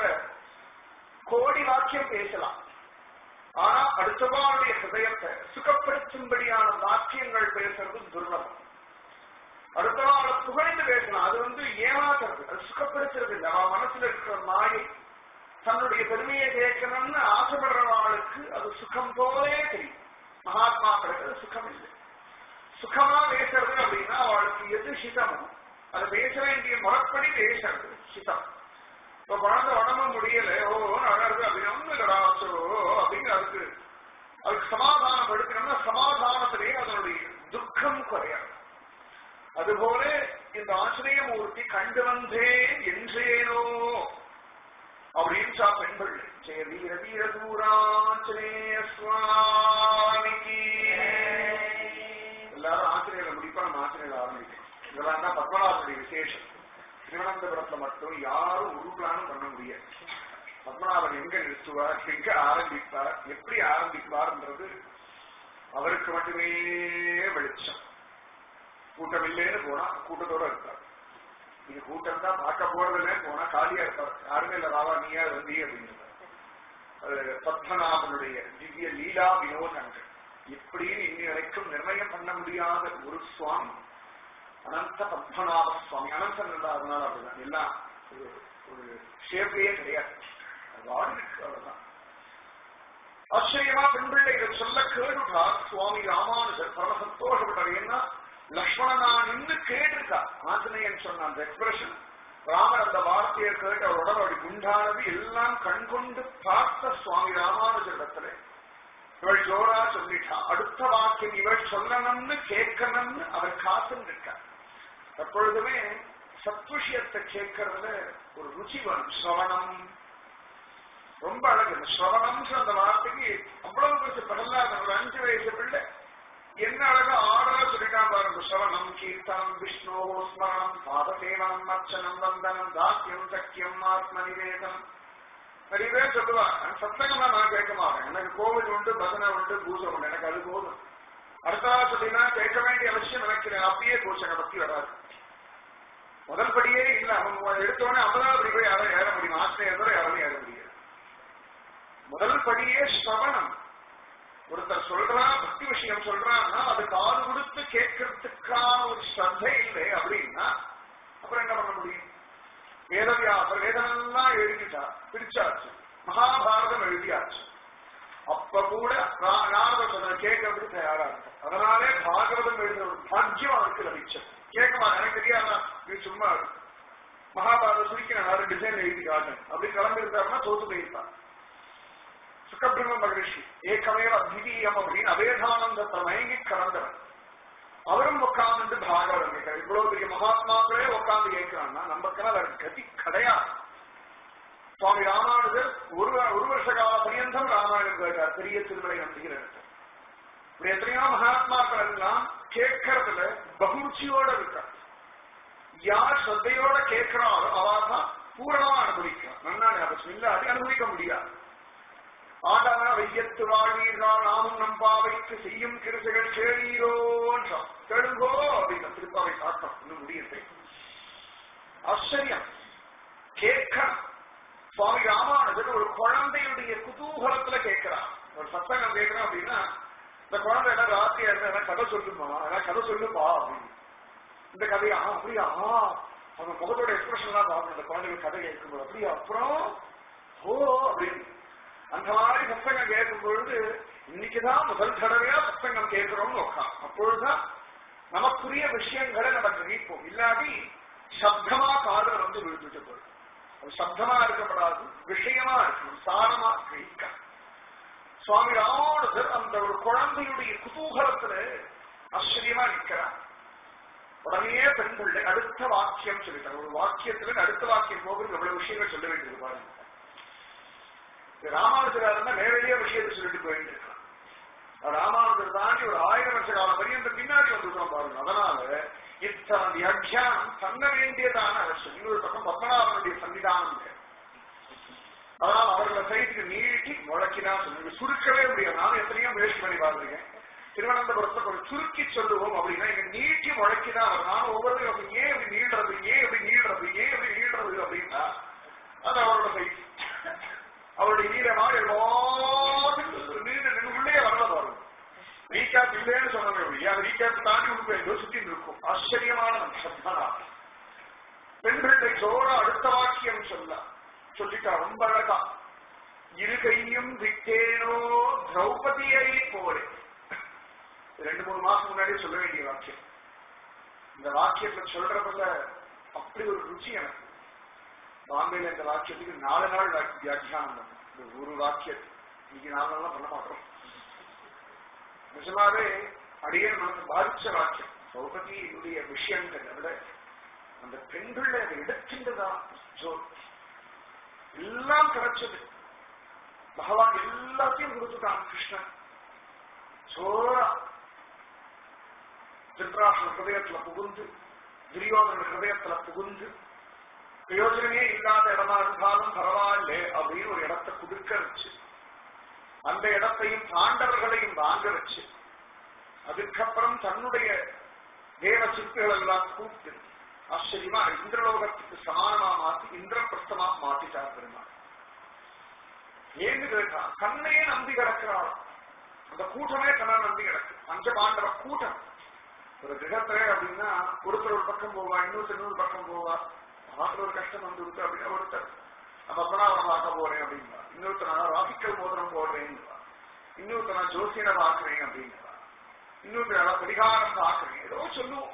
கோடி வாக்கியம் பேசலாம் ஆனா அடுத்தவாளுடைய ஹிருதயத்தை சுகப்படுத்தும்படியான வாக்கியங்கள் பேசுறது துர்லபம் அடுத்தவாளை புகழ்ந்து பேசலாம் அது வந்து ஏமாத்துறது அது சுகப்படுத்துறது இல்லை அவன் மனசுல இருக்கிற மாயை தன்னுடைய பெருமையை கேட்கணும்னு ஆசைப்படுறவாளுக்கு அது சுகம் போலே தெரியும் மகாத்மாக்களுக்கு அது சுகம் இல்லை சுகமா பேசுறது அப்படின்னா அவளுக்கு எது ஹிதமோ அதை பேச வேண்டிய முறைப்படி பேசுறது ஹிதம் இப்ப குழந்தை உடம்பு முடியல ஓ அழகு அப்படின்னு ஒண்ணு இல்லடாச்சோ அப்படின்னு அதுக்கு அதுக்கு சமாதானம் எடுக்கணும்னா சமாதானத்திலேயே அதனுடைய துக்கம் குறையாது அதுபோல இந்த ஆசிரிய மூர்த்தி கண்டு வந்தேன் என்றேனோ அப்படின்னு சா பெண்கள் ஜெய வீர வீர தூராஞ்சனேய சுவாமிக்கு எல்லாரும் ஆசிரியர்களை முடிப்பா நம்ம ஆசிரியர்கள் ஆரம்பிக்கணும் இதெல்லாம் தான் பத்மநாபனுடைய விசேஷம் திருவனந்தபுரத்துல மட்டும் யாரும் ஒரு பிளானும் பண்ண முடியாது பத்மநாபன் எங்க நிறுத்துவார் எங்க ஆரம்பிப்பார் எப்படி ஆரம்பிப்பார்ன்றது அவருக்கு மட்டுமே வெளிச்சம் கூட்டம் இல்லைன்னு போனா கூட்டத்தோட இருப்பார் இது கூட்டம் தான் பார்க்க போறதுல போனா காலியா இருப்பார் யாருமே இல்ல ராவா நீயா வந்தி அப்படின்னு அது பத்மநாபனுடைய திவ்ய லீலா வினோதங்கள் இப்படின்னு இன்னி வரைக்கும் நிர்ணயம் பண்ண முடியாத ஒரு சுவாமி அனந்த பத்மநாப சுவாமி அனந்தன் இல்லாதனால அப்படிதான் எல்லாம் ஒரு ஒரு ஷேப்லயே கிடையாது அது ஆடி இருக்கு அவ்வளவுதான் ஆச்சரியமா பெண்பிள்ளை இதை சொல்ல கேட்டுட்டா சுவாமி ராமானுஜர் பரம சந்தோஷப்பட்டார் ஏன்னா லக்ஷ்மணனா நின்று கேட்டிருக்கா ஆஞ்சநேயன் சொன்ன அந்த எக்ஸ்பிரஷன் ராமர் அந்த வார்த்தையை கேட்டு அவர் உடல் அப்படி குண்டானது எல்லாம் கண்கொண்டு பார்த்த சுவாமி ராமானுஜரிடத்துல இவள் ஜோரா சொல்லிட்டா அடுத்த வாக்கியம் இவள் சொல்லணும்னு கேட்கணும்னு அவர் காத்துன்னு இருக்கார் எப்பொழுதுமே சத்விஷயத்தை கேட்கறதுல ஒரு ருச்சி வரும் சிரவணம் ரொம்ப அழகு இந்த சிரவணம்ன்ற அந்த வார்த்தைக்கு அவ்வளவு பெருசு பிரகலாதன் ஒரு அஞ்சு வயசு பிள்ளை என்ன அழகா ஆடா சொல்லிட்டான் பாருங்க சிரவணம் கீர்த்தனம் விஷ்ணு ஸ்மரணம் பாதசேவனம் அர்ச்சனம் வந்தனம் தாக்கியம் சக்கியம் ஆத்ம நிவேதனம் நிறைய பேர் சொல்லுவாங்க சத்தங்கம்லாம் நான் கேட்க மாட்டேன் எனக்கு கோவில் உண்டு பஜனை உண்டு பூஜை உண்டு எனக்கு அது போதும் அடுத்ததா சொல்லினா கேட்க வேண்டிய அவசியம் எனக்கு அப்பயே பூஷனை பத்தி வராது முதல் படியே இல்ல அவன் எடுத்தோடனே ஐம்பதாவது படி போய் யாரும் ஏற முடியும் ஆசிரியர் தவிர யாரும் ஏற முடியாது முதல் படியே ஸ்ரவணம் ஒருத்தர் சொல்றான் பக்தி விஷயம் சொல்றான்னா அது காது கொடுத்து கேட்கறதுக்கான ஒரு ஸ்ரத்தை இல்லை அப்படின்னா அப்புறம் என்ன பண்ண முடியும் வேதவியாசர் வேதமெல்லாம் எழுதிட்டா பிரிச்சாச்சு மகாபாரதம் எழுதியாச்சு அப்ப கூட நாரத சொன்ன கேட்கறதுக்கு தயாரா இருக்கும் அதனாலே பாகவதம் எழுதுற ஒரு பாக்கியம் அவருக்கு லபிச்சது கேட்க மாட்டேன் எனக்கு தெரியாதா இது சும்மா இருக்கு மகாபாரத சுருக்கி நான் வேற டிசைன் எழுதி காட்டேன் அப்படி கிளம்பி இருந்தாருன்னா தோத்து போயிருப்பான் சுக்கபிரம்ம மகரிஷி ஏக்கமேவ அத்விதீயம் அப்படின்னு அவேதானந்தத்தை மயங்கி கலந்தவன் அவரும் உட்கார்ந்து பாகவதம் கேட்கிறார் இவ்வளவு பெரிய மகாத்மாக்களே உட்கார்ந்து கேட்கிறான்னா நமக்கெல்லாம் வேற கதி கிடையாது சுவாமி ராமானுஜர் ஒரு ஒரு வருஷ கால பரியந்தம் ராமாயணம் கேட்டார் பெரிய திருமலை நம்பிக்கிற இப்படி எத்தனையோ மகாத்மாக்கள் எல்லாம் கேட்கறதுல பகுருச்சியோட இருக்கார் யார் ஸ்ரத்தையோட கேட்கிறாரோ அவதான் பூரணமா அனுபவிக்கிறார் நன்னா ஞாபகம் இல்லாட்டி அனுபவிக்க முடியாது ஆண்டவன் வையத்து வாழ்வீர்கள் நாமும் நம் பாவைக்கு செய்யும் கிருசைகள் கேளீரோன்றான் கேளுங்கோ அப்படின்னு திருப்பாவை காட்டம் இன்னும் முடியத்தை ஆச்சரியம் கேட்கணும் சுவாமி ராமானுஜர் ஒரு குழந்தையுடைய குதூகலத்துல கேட்கிறார் ஒரு சத்தங்கம் கேட்கிறோம் அப்படின்னா இந்த குழந்தை எல்லாம் ராத்திரியா இருந்தா கதை சொல்லுமா எல்லாம் கதை சொல்லுப்பா அப்படின்னு இந்த கதையா ஆ, அப்படியா ஆ, அவங்க முகத்தோட எக்ஸ்பிரஷன் எல்லாம் பார்க்கணும் இந்த குழந்தைகள் கதை கேட்கும்போது அப்படியா அப்புறம் ஓ அப்படின்னு அந்த மாதிரி சத்தங்கம் கேட்கும் பொழுது இன்னைக்குதான் முதல் தடவையா சத்தங்கம் கேட்கிறோம்னு உட்காம் அப்பொழுதுதான் நமக்குரிய விஷயங்களை நம்ம கிரகிப்போம் இல்லாட்டி சப்தமா காதல் வந்து விழுந்துட்டு போயிடும் அது சப்தமா இருக்கப்படாது விஷயமா இருக்கணும் சாரமா கிரகிக்க சுவாமி ராமானுஜர் அந்த ஒரு குழந்தையுடைய குதூகலத்துல ஆச்சரியமா நிற்கிறார் உடனே பெண்கள் அடுத்த வாக்கியம் சொல்லிட்டார் ஒரு வாக்கியத்துல அடுத்த வாக்கியம் போகிறது எவ்வளவு விஷயங்கள் சொல்ல வேண்டியது பாருங்க இது ராமானுஜரா இருந்தா நேரடியா விஷயத்தை சொல்லிட்டு போயிட்டு இருக்கலாம் ராமானுஜர் தாண்டி ஒரு ஆயிரம் வருஷ காலம் பரியந்த பின்னாடி வந்துட்டோம் பாருங்க அதனால இத்தனை வியாக்கியானம் பண்ண வேண்டியதான அவசியம் இன்னொரு பக்கம் பத்மநாபனுடைய சன்னிதானம் இருக்கு அதனால அவர்களை சைட்டுக்கு நீட்டி முழக்கினா சொல்லுங்க சுருக்கவே முடியாது நானும் எத்தனையோ முயற்சி பண்ணி பார்த்துருக்கேன் திருவனந்தபுரத்தை கொஞ்சம் சுருக்கி சொல்லுவோம் அப்படின்னா இங்க நீட்டி முழக்கிதான் அவர் நானும் ஒவ்வொரு ஏன் இப்படி நீடுறது ஏன் இப்படி நீடுறது ஏன் இப்படி நீடுறது அப்படின்னா அது அவரோட சைட் அவருடைய நீளமாக எல்லாத்துக்கும் நீண்டு நின்று உள்ளே வரல பாருங்க ரீகேப் இல்லைன்னு சொன்னாங்க இல்லையா ரீகேப் தாண்டி உள்ள ஏதோ சுத்தி இருக்கும் ஆச்சரியமான சப்தனா பெண்களை ஜோர அடுத்த வாக்கியம் சொல்ல சொல்லிட்டா ரொம்ப அழகா இரு கையும் விட்டேனோ திரௌபதியை போலே ரெண்டு மூணு மாசம் முன்னாடியே சொல்ல வேண்டிய வாக்கியம் இந்த வாக்கியத்துல சொல்றதுல அப்படி ஒரு ருச்சி எனக்கு பாம்பேல இந்த வாக்கியத்துக்கு நாலு நாள் வாக்கி- வியாக்கியானம் பண்ணேன் இந்த ஒரு வாக்கியத்துக்கு இன்னைக்கு நாலு நாள்லாம் பண்ண மாட்டோம் நிஜமாவே அடியே மனசு பாதிச்ச வாக்கியம் திரௌபதியினுடைய விஷயங்களை விட அந்த பெண்களை அதை எடுக்கின்றதா ஜோர் எல்லாம் கிடைச்சது பகவான் எல்லாத்தையும் கொடுத்துட்டான் கிருஷ்ணன் சோரா திருத்தராஷ்டிர ஹிருதயத்துல புகுந்து துரியோதன ஹிருதயத்துல புகுந்து பிரயோஜனமே இல்லாத இடமா இருந்தாலும் பரவாயில்ல அப்படின்னு ஒரு இடத்தை குடுக்க வச்சு அந்த இடத்தையும் பாண்டவர்களையும் வாங்க வச்சு அதுக்கப்புறம் தன்னுடைய தேவ சித்துகள் எல்லாம் கூப்பிட்டு ஆச்சரியமா இந்திரலோகத்துக்கு சமானமா மாத்தி இந்திரபிரஸ்தமா மாத்திட்டார் பெருமாள் ஏன்னு கேட்டா கண்ணையே நம்பி கிடக்கிறாள் அந்த கூட்டமே கண்ணை நம்பி கிடக்கு பஞ்சபாண்டவ கூட்டம் ஒரு கிரகத்துல அப்படின்னா ஒருத்தர் ஒரு பக்கம் போவா இன்னொருத்தர் இன்னொரு பக்கம் போவா ஆத்துல ஒரு கஷ்டம் வந்து இருக்கு அப்படின்னா ஒருத்தர் நான் பத்மநாபம் பார்க்க போறேன் அப்படின்னா இன்னொருத்தர் நான் ராசிக்கல் மோதிரம் போடுறேன்னு இன்னொருத்தர் நான் ஜோசியனை பார்க்கிறேன் அப்படின்னா இன்னொருத்தர் நான் பரிகாரம் பார்க்கிறேன் ஏதோ சொல்லுவோம்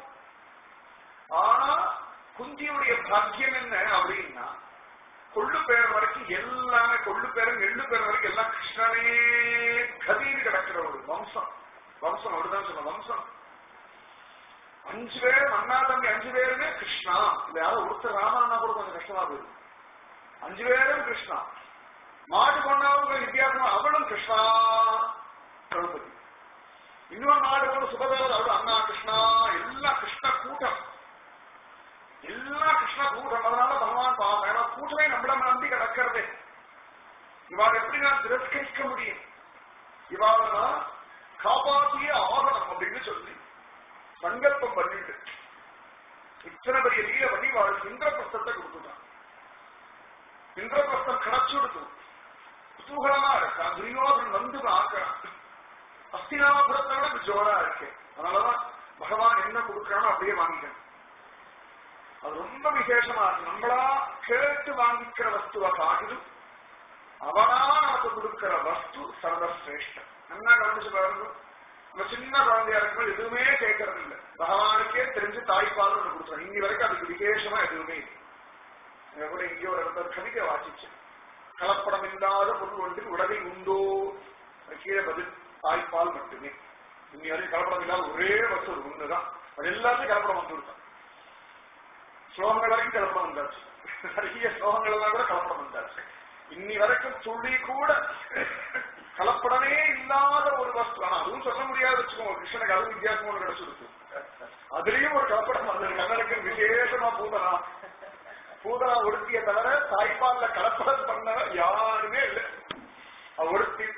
ஆனா குந்தியுடைய பாக்கியம் என்ன அப்படின்னா கொள்ளு பேர் வரைக்கும் எல்லாமே கொள்ளு பேரும் எள்ளு பேர் வரைக்கும் எல்லாம் கிருஷ்ணனே கதின்னு கிடக்கிற ஒரு வம்சம் வம்சம் அப்படிதான் சொன்ன வம்சம் அஞ்சு பேர் அண்ணா தம்பி அஞ்சு பேருமே கிருஷ்ணா இல்ல யாரும் ஒருத்தர் ராமன்னா கூட கொஞ்சம் கஷ்டமா போயிடும் அஞ்சு பேரும் கிருஷ்ணா மாட்டு பொண்ணாவும் வித்தியாசமா அவளும் கிருஷ்ணா திரௌபதி இன்னொரு நாடு கூட சுபதேவர் அவரு அண்ணா கிருஷ்ணா எல்லாம் கிருஷ்ண கூட்டம் எல்லாம் கிருஷ்ண கூட்டம் அதனால பகவான் பாவம் ஏன்னா கூட்டமே நம்மள நம்பி கிடக்கிறதே இவாள் எப்படி நான் திரஸ்கரிக்க முடியும் இவாள நான் காப்பாற்றியே ஆகணும் அப்படின்னு சொல்லி சங்கல்பம் பண்ணிட்டு இத்தனை பெரிய லீல பண்ணி வாழ் இந்திரபிரஸ்தத்தை கொடுத்துட்டான் இந்திரபிரஸ்தம் கிடைச்சு கொடுத்து குதூகலமா இருக்கா துரியோதன் வந்து ஆக்குறான் அஸ்தினாபுரத்தை விட இது ஜோரா இருக்கு அதனாலதான் பகவான் என்ன கொடுக்கறானோ அப்படியே வாங்கிக்கணும் அது ரொம்ப விசேஷமா இருக்கு நம்மளா கேட்டு வாங்கிக்கிற வஸ்துவை காட்டிலும் அவனா நமக்கு கொடுக்கிற வஸ்து சர்வசிரேஷ்டம் என்ன கவனிச்சு பாருங்க நம்ம சின்ன குழந்தையா இருக்கும்போது எதுவுமே கேட்கறது இல்லை பகவானுக்கே தெரிஞ்சு தாய்ப்பால் ஒன்று கொடுத்துருவோம் இன்னி வரைக்கும் அதுக்கு விசேஷமா எதுவுமே இல்லை எங்க கூட இங்கே ஒரு இடத்துல ஒரு கவிதை வாசிச்சு கலப்படம் இல்லாத பொருள் ஒன்றில் உடலை உண்டோ அது கீழே பதில் தாய்ப்பால் மட்டுமே இன்னி வரைக்கும் கலப்படம் இல்லாத ஒரே வஸ்து ஒரு ஒண்ணுதான் அது எல்லாத்தையும் கலப்படம் வந்து கொடுத்தான் ஸ்லோகங்கள் வரைக்கும் கலப்படம் வந்தாச்சு நிறைய ஸ்லோகங்கள் எல்லாம் கூட கலப்படம் வந்தாச்சு இன்னி வரைக்கும் துளி கூட கலப்படமே இல்லாத ஒரு வஸ்து ஆனா அதுவும் சொல்ல முடியாது வச்சுக்கோங்க கிருஷ்ணனுக்கு அதுவும் வித்தியாசம் ஒன்று கிடைச்சிருக்கு அதுலயும் ஒரு கலப்படம் வந்தது கண்ணனுக்கு விசேஷமா பூதனா பூதனா ஒருத்திய தவிர தாய்ப்பால்ல கலப்படம் பண்ண யாருமே இல்லை அவ ஒருத்தி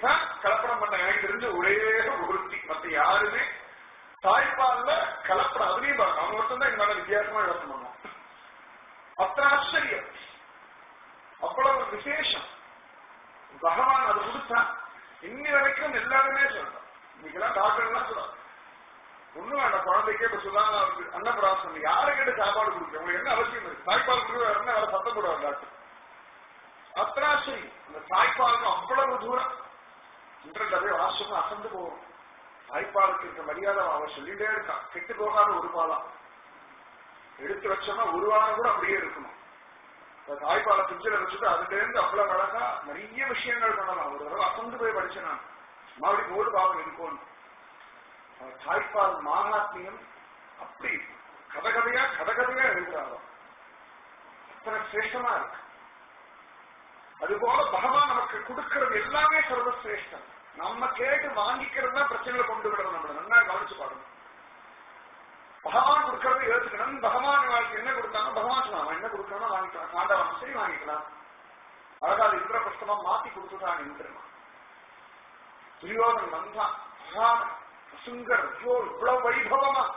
கலப்படம் அதுலயும் பாருங்க அவங்க ஒருத்தன் தான் எங்க மேல வித்தியாசமா யோசனை பண்ணுவோம் அத்தனை ஆச்சரியம் அவ்வளவு ஒரு விசேஷம் பகவான் அது கொடுத்தா இன்னி வரைக்கும் எல்லாருமே சொல்றோம் இன்னைக்கெல்லாம் டாக்டர் எல்லாம் சொல்றாங்க ஒண்ணும் வேண்டாம் குழந்தைக்கே இப்ப சொல்லாம அன்னபிராசம் யாரை கேட்டு சாப்பாடு கொடுக்க உங்களுக்கு என்ன அவசியம் இருக்கு தாய்ப்பால் கொடுக்க என்ன வேற சத்தம் போடுவார் டாக்டர் அத்தனாசரி அந்த தாய்ப்பாலுக்கு அவ்வளவு தூரம் இன்டர்நெட் அப்படியே வாசம் அசந்து போகும் தாய்ப்பாலுக்கு இருக்க மரியாதை அவன் சொல்லிட்டே இருக்கான் கெட்டு போகாத ஒரு பாலா எடுத்து வச்சோம்னா ஒரு வாரம் கூட அப்படியே இருக்கணும் இந்த தாய்ப்பாலை பிஞ்சில வச்சுட்டு அதுல இருந்து அவ்வளவு அழகா நிறைய விஷயங்கள் பண்ணலாம் ஒரு தடவை அசந்து போய் படிச்சேன் நான் மறுபடியும் போடு பாவம் இருக்கும்னு அந்த தாய்ப்பால் மாகாத்மியம் அப்படி கதகதையா கதகதையா எழுதுறாங்க அத்தனை சிரேஷ்டமா இருக்கு அதுபோல பகவான் நமக்கு கொடுக்கிறது எல்லாமே சர்வசிரேஷ்டம் நம்ம கேட்டு வாங்கிக்கிறது தான் பிரச்சனைகளை கொண்டு விடணும் நம்மள நல்லா கவனிச்சு பாருங்க பகவான் கொடுக்கறதை ஏத்துக்கணும் பகவான் வாழ்க்கை என்ன கொடுத்தாங்க பகவான் சொன்னான் அவன் என்ன கொடுக்கணும் வாங்கிக்கலாம் காண்டவன் சரி வாங்கிக்கலாம் அழகா அது இந்திரபிரஸ்தமா மாத்தி கொடுத்துட்டான் இந்திரன் துரியோதன் வந்தான் பகவான் சுங்கர் ஐயோ இவ்வளவு வைபவமா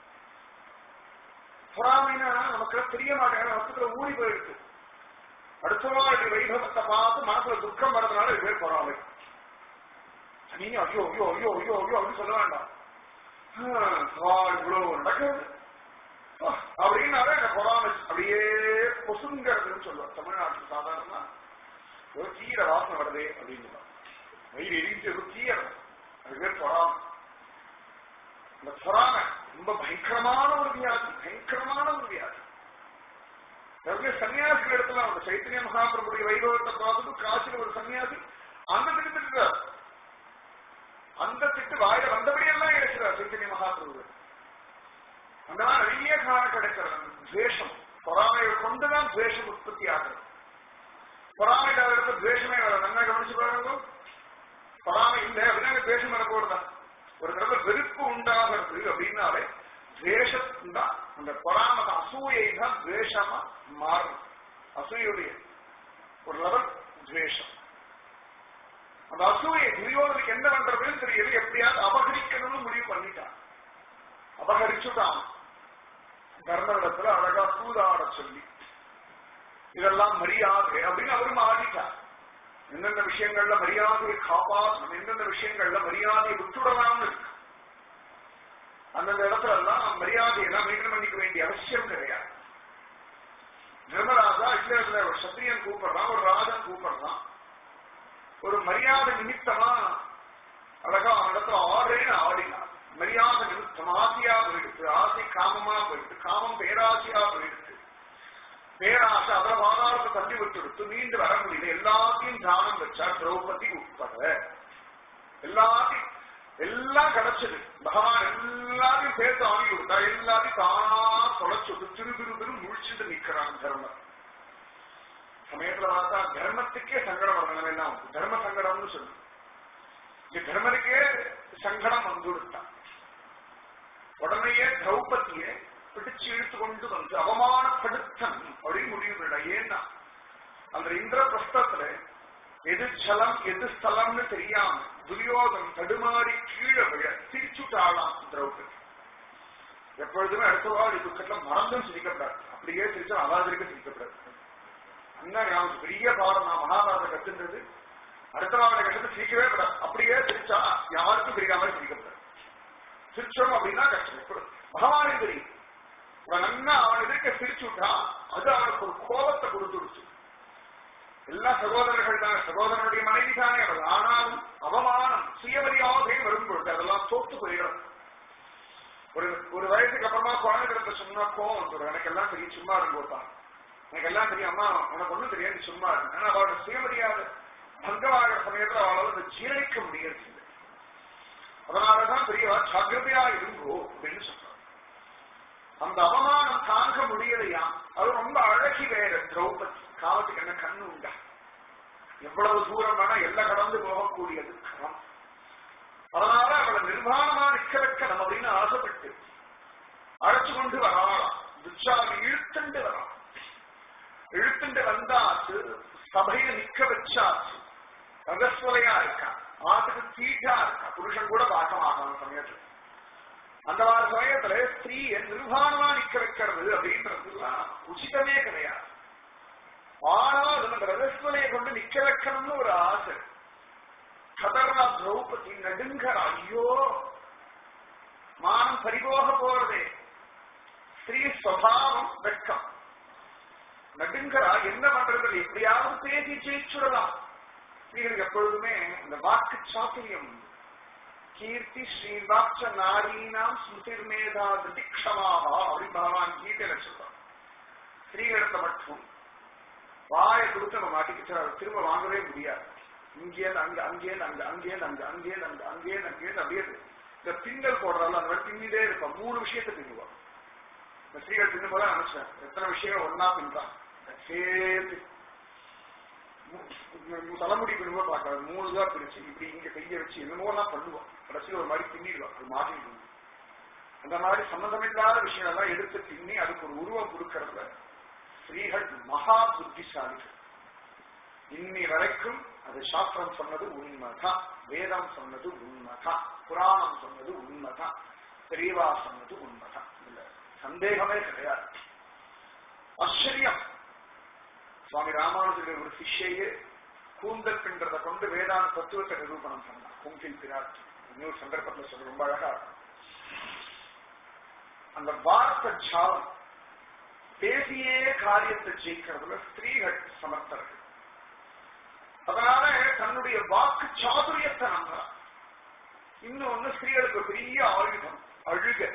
பொறாமைனா நமக்கு தெரிய மாட்டேங்க வசத்துல ஊறி போயிருக்கு அடுத்தவாளுடைய வைபவத்தை பார்த்து மனசுல துக்கம் வரதுனால இது பேர் பொறாமை நீங்க ஐயோ ஐயோ ஐயோ ஐயோ ஐயோ அப்படின்னு சொல்ல வேண்டாம் இவ்வளவு நடக்குது அப்படின்னாலே அந்த பொறாமை அப்படியே பொசுங்கிறதுன்னு சொல்லுவோம் தமிழ்நாட்டுல சாதாரணமா ஒரு கீர வாசனை வருதே அப்படின்னு வயிறு எரிஞ்சு ஒரு கீரை அது பேர் பொறாமை இந்த பொறாமை ரொம்ப பயங்கரமான ஒரு வியாதி பயங்கரமான ஒரு வியாதி நிறைய சன்னியாசிகள் இடத்துல அந்த சைத்தன்ய மகாபிரபுடைய வைபவத்தை பார்த்துட்டு காசில ஒரு சன்னியாசி அந்த திட்டு திட்டுறார் அந்த திட்டு வாயில வந்தபடியெல்லாம் இருக்கிறார் சைத்தன்ய மகாபிரபு அந்த மாதிரி நிறைய காலம் கிடைக்கிறது துவேஷம் பொறாமையை கொண்டுதான் துவேஷம் உற்பத்தி ஆகுது பொறாமை இல்லாத இடத்துல துவேஷமே வர நல்லா கவனிச்சு பாருங்க பொறாமை இல்லை அப்படின்னா துவேஷம் வர போறதான் ஒரு தடவை வெறுப்பு உண்டாகிறது அப்படின்னாலே துவேஷம் தான் அந்த பொறாம அசூயை தான் துவேஷமா மாறும் அசூயுடைய ஒரு லெவல் துவேஷம் அந்த அசூயை துரியோதனுக்கு என்ன பண்றதுன்னு தெரியல எப்படியாவது அபகரிக்கணும்னு முடிவு பண்ணிட்டான் அபகரிச்சுட்டான் தர்மனிடத்துல அழகா சூதாட சொல்லி இதெல்லாம் மரியாதை அப்படின்னு அவரும் ஆடிட்டார் எந்தெந்த விஷயங்கள்ல மரியாதையை காப்பாற்றணும் எந்தெந்த விஷயங்கள்ல மரியாதையை விட்டுடலாம்னு இருக்கு அந்தந்த இடத்துல எல்லாம் மரியாதையை எல்லாம் மெயின்டைன் பண்ணிக்க வேண்டிய அவசியம் கிடையாது தர்மராஜா இல்ல இல்ல ஒரு சத்திரியன் கூப்பிடுறான் ஒரு ராஜன் கூப்பிடுறான் ஒரு மரியாதை நிமித்தமா அழகா அந்த இடத்துல ஆடுறேன்னு ஆடினான் மரியாதை நிமித்தம் ஆசையா போயிடுச்சு ஆசை காமமா போயிடுச்சு காமம் பேராசையா போயிடுச்சு பேராசை அவரை வாதாரத்தை தள்ளி விட்டுடுத்து மீண்டு வர முடியல எல்லாத்தையும் தானம் வச்சா திரௌபதி உட்பட எல்லாத்தையும் எல்லாம் கிடைச்சது பகவான் எல்லாத்தையும் சேர்த்து வாங்கி கொடுத்தா எல்லாத்தையும் தானா தொலைச்சுட்டு திரு திரு திரு முழிச்சுட்டு நிக்கிறான் தர்மம் சமயத்துல பார்த்தா தர்மத்துக்கே சங்கடம் வரணும் எல்லாம் தர்ம சங்கடம்னு சொல்லு இந்த தர்மனுக்கே சங்கடம் வந்து கொடுத்தான் உடனேயே திரௌபதியை பிடிச்சு இழுத்து கொண்டு வந்து அவமானப்படுத்தன் அப்படின்னு முடிவு பண்ணிடா ஏன்னா அந்த இந்திரபிரஸ்தத்துல எது ஜலம் எது ஸ்தலம்னு தெரியாம துரியோதன் தடுமாறி கீழே விழ சிரிச்சுட்டாளாம் திரௌபதி எப்பொழுதுமே அடுத்தவாள் துக்கத்துல மறந்தும் சிரிக்கப்படாது அப்படியே சிரிச்சா அவாதிரிக்க சிரிக்கப்படாது அண்ணா ஞாபகம் பெரிய பாடம் நான் மகாபாரத கத்துன்றது அடுத்தவாளை கட்டத்து சிரிக்கவே கூடாது அப்படியே சிரிச்சா யாருக்கும் பிரிக்காம சிரிக்கப்படாது சிரிச்சோம் அப்படின்னா கஷ்டம் எப்படி பகவானே தெரியும் அவன் நன்னா அவன் எதிர்க்க சிரிச்சு விட்டா அது அவனுக்கு ஒரு கோபத்தை கொடுத்துடுச்சு எல்லா சகோதரர்கள் தான் சகோதரனுடைய மனைவி தானே அவள் ஆனாலும் அவமானம் சுயமரியாதை வரும்பொழுது அதெல்லாம் தோத்து போயிடும் ஒரு ஒரு வயசுக்கு அப்புறமா குழந்தைகிட்ட சொன்னா கோவம் வந்துடும் எனக்கு எல்லாம் தெரியும் சும்மா இருங்கோப்பா எனக்கு எல்லாம் தெரியும் அம்மா உனக்கு ஒண்ணும் தெரியாது சும்மா இருக்கு ஆனா அவளோட சுயமரியாதை பங்கமாகிற சமயத்துல அவளால் அதை ஜீரணிக்க முடியறது அதனாலதான் பெரியவா ஜாகிரதையா இருங்கோ அப்படின்னு சொல்றாங்க அந்த அவமானம் தாங்க முடியலையா அது ரொம்ப அழகி வேற திரௌபதி காலத்துக்கு என்ன கண்ணு உண்டா எவ்வளவு தூரம் வேணா எல்லாம் கடந்து போகக்கூடியது கரம் அதனால அவளை நிர்வாணமா நிக்க வைக்கணும் அப்படின்னு ஆசைப்பட்டு அழைச்சு கொண்டு வராளாம் துச்சாமி இழுத்துண்டு வரான் இழுத்துண்டு வந்தாச்சு சபையில நிக்க வச்சாச்சு ரகஸ்வலையா இருக்கா ஆத்துக்கு தீட்டா இருக்கா புருஷன் கூட பார்க்க மாட்டான் சமயத்துல அந்த மாதிரி சமயத்துல ஸ்திரீயை நிர்வாணமா நிக்க வைக்கிறது அப்படின்றதுலாம் உச்சிதமே கிடையாது ஆனால் அந்த ரஜஸ்வலையை கொண்டு நிக்க வைக்கணும்னு ஒரு ஆசை கதர்னா திரௌபதி நடுங்கர் ஐயோ மானம் பறிபோக போறதே ஸ்திரீ சுவாவம் வெட்கம் நடுங்கரா என்ன பண்றது எப்படியாவது பேசி ஜெயிச்சுடலாம் ஸ்திரீகளுக்கு எப்பொழுதுமே இந்த வாக்கு சாத்தியம் கீர்த்தி ஸ்ரீவாட்ச நாரீனாம் ஸ்மிருதிர் மேதா திதிக்ஷமாக அப்படின்னு பகவான் கீதையில சொல்றான் ஸ்திரீகளிடத்தை மட்டும் வாயை கொடுத்து நம்ம மாட்டிக்கிச்சு அதை திரும்ப வாங்கவே முடியாது இங்கேருந்து அங்க அங்கேருந்து அங்க அங்கேருந்து அங்க அங்கேருந்து அங்க அங்கேருந்து அங்கேருந்து அப்படியே இந்த பின்னல் போடுறாள் அந்த மாதிரி பின்னிட்டே இருப்பான் மூணு விஷயத்தை பின்னுவான் இந்த ஸ்திரீகள் பின்னும் போது நினைச்சேன் எத்தனை விஷயம் ஒன்னா பின்றான் சேர்த்து தலைமுடி பின்னும்போது பார்க்கறது மூணு தான் பிரிச்சு இப்படி இங்க கையை வச்சு என்னமோலாம் பண்ணுவான் கடைசியில் ஒரு மாதிரி பின்னிடுவான் அது மாட்டிடுவோம் அந்த மாதிரி சம்பந்தமில்லாத விஷயம் எல்லாம் எடுத்து பின்னி அதுக்கு ஒரு உருவம் கொடுக்கறதுல ஸ்திரீகள் மகா புத்திசாலிகள் இன்னி வரைக்கும் அது சாஸ்திரம் சொன்னது உண்மைதான் வேதம் சொன்னது உண்மைதான் புராணம் சொன்னது உண்மைதான் பெரியவா சொன்னது உண்மைதான் இல்ல சந்தேகமே கிடையாது ஆச்சரியம் சுவாமி ராமானுஜருடைய ஒரு சிஷ்யையே கூந்தல் பின்றதை கொண்டு வேதாந்த தத்துவத்தை நிரூபணம் பண்ணான் குங்கில் பிராட் இன்னொரு சந்தர்ப்பத்தில் சொல்ல ரொம்ப அழகா இருக்கும் அந்த வார்த்தை ஜாலம் பேசியே காரியத்தை ஜெயிக்கிறதுல ஸ்திரீகள் சமர்த்தர்கள் அதனால தன்னுடைய வாக்கு சாதுரியத்தை நம்புறான் இன்னொன்னு ஸ்திரீகளுக்கு பெரிய ஆயுதம் அழுக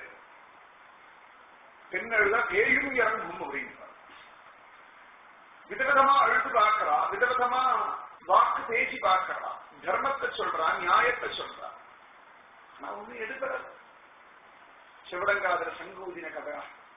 பெண்ணழுத பேயும் இறங்கும் அப்படின்றார் விதவிதமா அழுது பார்க்கிறா விதவிதமா வாக்கு பேசி பார்க்கிறா தர்மத்தை சொல்றா நியாயத்தை சொல்றா நான் ஒண்ணு எடுக்கிறது சிவடங்காதர சங்கூதின கதை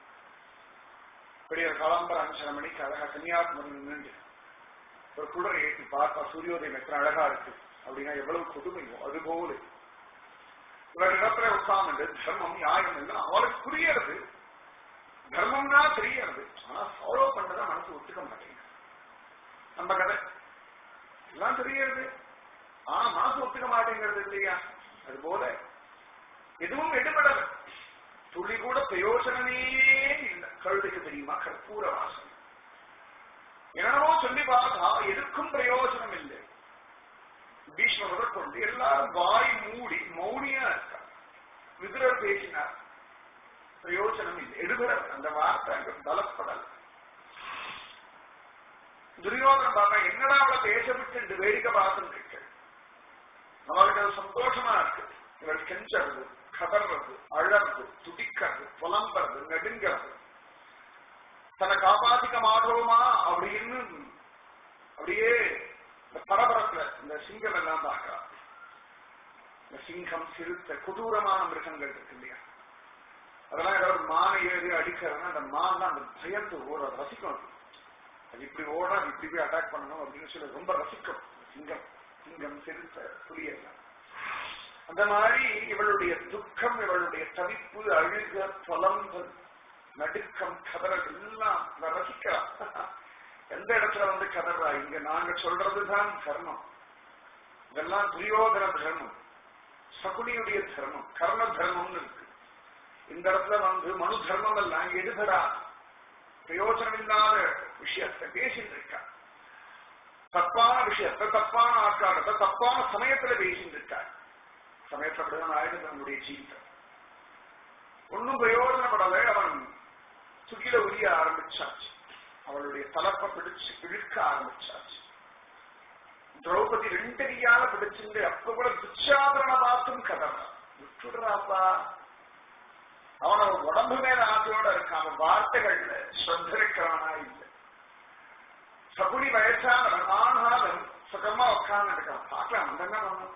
பெரிய காலாம்பர அஞ்சரை மணிக்கு அழகா கன்னியாகுமரி நின்று ஒரு குடரை ஏற்றி பார்த்தா சூரியோதயம் எத்தனை அழகா இருக்கு அப்படின்னா எவ்வளவு கொடுமையோ அது போல இவர் இடத்துல உட்கார்ந்து தர்மம் நியாயம் என்று அவளுக்கு புரியறது தர்மம்னா தெரியறது ஆனா ஃபாலோ பண்றத மனசு ஒத்துக்க மாட்டேங்குது நம்ம கதை எல்லாம் தெரியறது ஆனா மனசு ஒத்துக்க மாட்டேங்கிறது இல்லையா அது போல எதுவும் எடுபடல துளி கூட பிரயோஜனமே இல்லை கழுதைக்கு தெரியுமா கற்பூர வாசனை என்னவோ சொல்லி பார்த்தா எதுக்கும் பிரயோஜனம் இல்லை பீஷ்ம முதற்கொண்டு எல்லாரும் வாய் மூடி மௌனியா இருக்கார் விதுரர் பேசினார் பிரயோஜனம் இல்லை எடுபடல் அந்த வார்த்தை அங்க பலப்படல் துரியோதனம் பார்த்தா என்னடா அவளை பேச விட்டு வேடிக்கை பார்த்துட்டு இருக்கு அவளுக்கு அது சந்தோஷமா இருக்கு இவள் கெஞ்சறது கதறது அழறது துடிக்கிறது புலம்புறது நெடுங்கிறது தன்னை காப்பாத்திக்க மாட்டோமா அப்படின்னு அப்படியே இந்த பரபரப்புல இந்த சிங்கம் எல்லாம் பார்க்கிறா இந்த சிங்கம் சிறுத்தை கொடூரமான மிருகங்கள் இருக்கு இல்லையா அதெல்லாம் ஏதாவது மானை ஏறி அடிக்கிறதுனா அந்த மான் தான் அந்த பயந்து ஓட ரசிக்கும் அது. அது இப்படி ஓட அது இப்படி போய் அட்டாக் பண்ணணும் அப்படின்னு சொல்லி ரொம்ப ரசிக்கும் சிங்கம் சிங்கம் சிறுத்தை புலியெல்லாம் அந்த மாதிரி இவளுடைய துக்கம் இவளுடைய தவிப்பு அழுக புலம்பல் நடுக்கம் கதறல் எல்லாம் இவ ரசிக்கலாம் எந்த இடத்துல வந்து கதறா இங்க நாங்க சொல்றதுதான் தர்மம் இதெல்லாம் துரியோதன தர்மம் சகுனியுடைய தர்மம் கர்ம தர்மம்னு இருக்கு இந்த இடத்துல வந்து மனு தர்மம் எல்லாம் எடுபடா பிரயோஜனம் இல்லாத விஷயத்தை பேசிட்டு இருக்கா தப்பான விஷயத்தை தப்பான ஆக்காரத்தை தப்பான சமயத்துல பேசிட்டு இருக்கா சமயத்தை அப்படிதான் ஆயிடுது நம்முடைய ஜீவிதம் ஒன்னும் பிரயோஜனப்படலை அவன் சுகில உரிய ஆரம்பிச்சாச்சு அவளுடைய தலப்பை பிடிச்சு இழுக்க ஆரம்பிச்சாச்சு திரௌபதி ரெண்டடியால பிடிச்சிருந்து அப்ப கூட துச்சாதரனை பார்த்தும் கதறா விட்டுடுறாப்பா அவன் அவன் உடம்பு மேல ஆசையோட இருக்கான் அவன் வார்த்தைகள்ல ஸ்ரத்த இருக்கிறானா இல்லை சகுனி வயசானவன் ஆனாலும் சுகமா உட்கார்ந்து இருக்கான் பார்க்கலாம் அந்த என்ன பண்ணணும்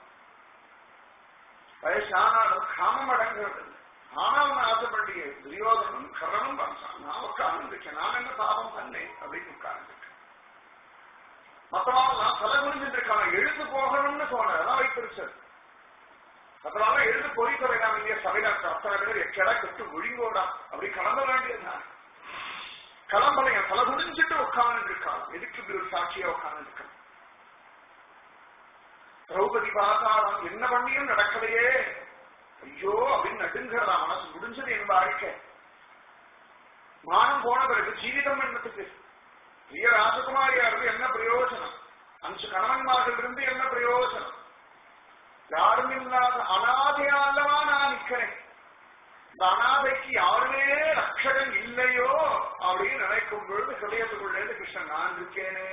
வயசானாலும் காமம் அடங்குறது ஆனாலும் ஆசைப்படிய துரியோதனும் கரனும் பண்றான் நான் உட்கார்ந்து இருக்கேன் நான் என்ன பாவம் பண்ணேன் அப்படின்னு உட்கார்ந்து இருக்கேன் மற்றவங்க தலை குனிஞ்சிட்டு இருக்கான் எழுந்து போகணும்னு சொன்னேன் அதான் வைத்திருச்சது அதனால எழுந்து போய் வேண்டாம் இல்லையா சபையில அத்தனை பேர் எக்கடா கட்டு ஒழுங்கோடா அப்படி கிளம்ப வேண்டியதுதான் கிளம்பல என் தலை குனிஞ்சிட்டு உட்கார்ந்து இருக்கான் எதுக்கு இப்படி ஒரு சாட்சியா உட்கார்ந்து இருக்கான் திரௌபதி பார்த்தாலும் என்ன பண்ணியும் நடக்கலையே ஐயோ அப்படின்னு நடுங்கிறதா மனசு முடிஞ்சது என் வாழ்க்கை மானம் போன பிறகு ஜீவிதம் என்னத்துக்கு பிரிய ராஜகுமாரியா இருந்து என்ன பிரயோஜனம் அஞ்சு கணவன்மார்கள் இருந்து என்ன பிரயோஜனம் யாரும் இல்லாத அனாதையா அல்லவா நான் நிக்கிறேன் இந்த அனாதைக்கு யாருமே ரட்சகன் இல்லையோ அப்படின்னு நினைக்கும் பொழுது ஹிருதயத்துக்குள்ளே கிருஷ்ணன் நான் இருக்கேனே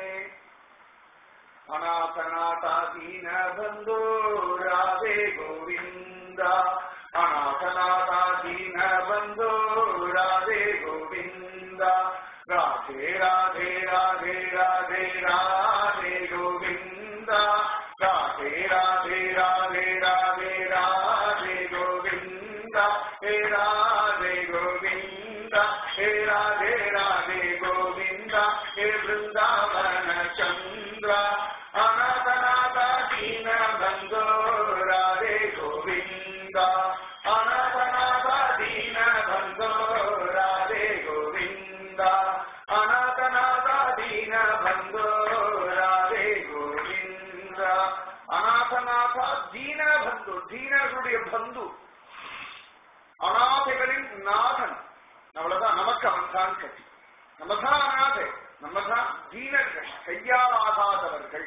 அநாதநாதா தீன பந்தோ ராதே கோவிந்தா அநாதநாதா தீன பந்தோ ராதே கோவிந்தா ராதே ராதே ராதே ராதே ராதே கோவிந்தா ராதே ராதே ராதே ராதே ராதே கோவிந்தா ஹே ராதே கோவிந்தா ஹே ராதே ராதே கோவிந்தா ஹே பிருந்தாவன சந்திரா அநாதநாத தீன பந்தோ ராதே கோவிந்தா அநாதநாத தீன பந்தோ ராதே கோவிந்தா அநாதநாத தீன பந்தோ ராதே கோவிந்தா அநாதநாத தீன பந்து தீனர்களுடைய பந்து அநாதைகளின் நாதன் அவ்வளவுதான் நமக்கு அவன் தான் கட்டி நம்ம தான் அநாதை நம்ம தான் தீனர்கள் கையாலாகாதவர்கள்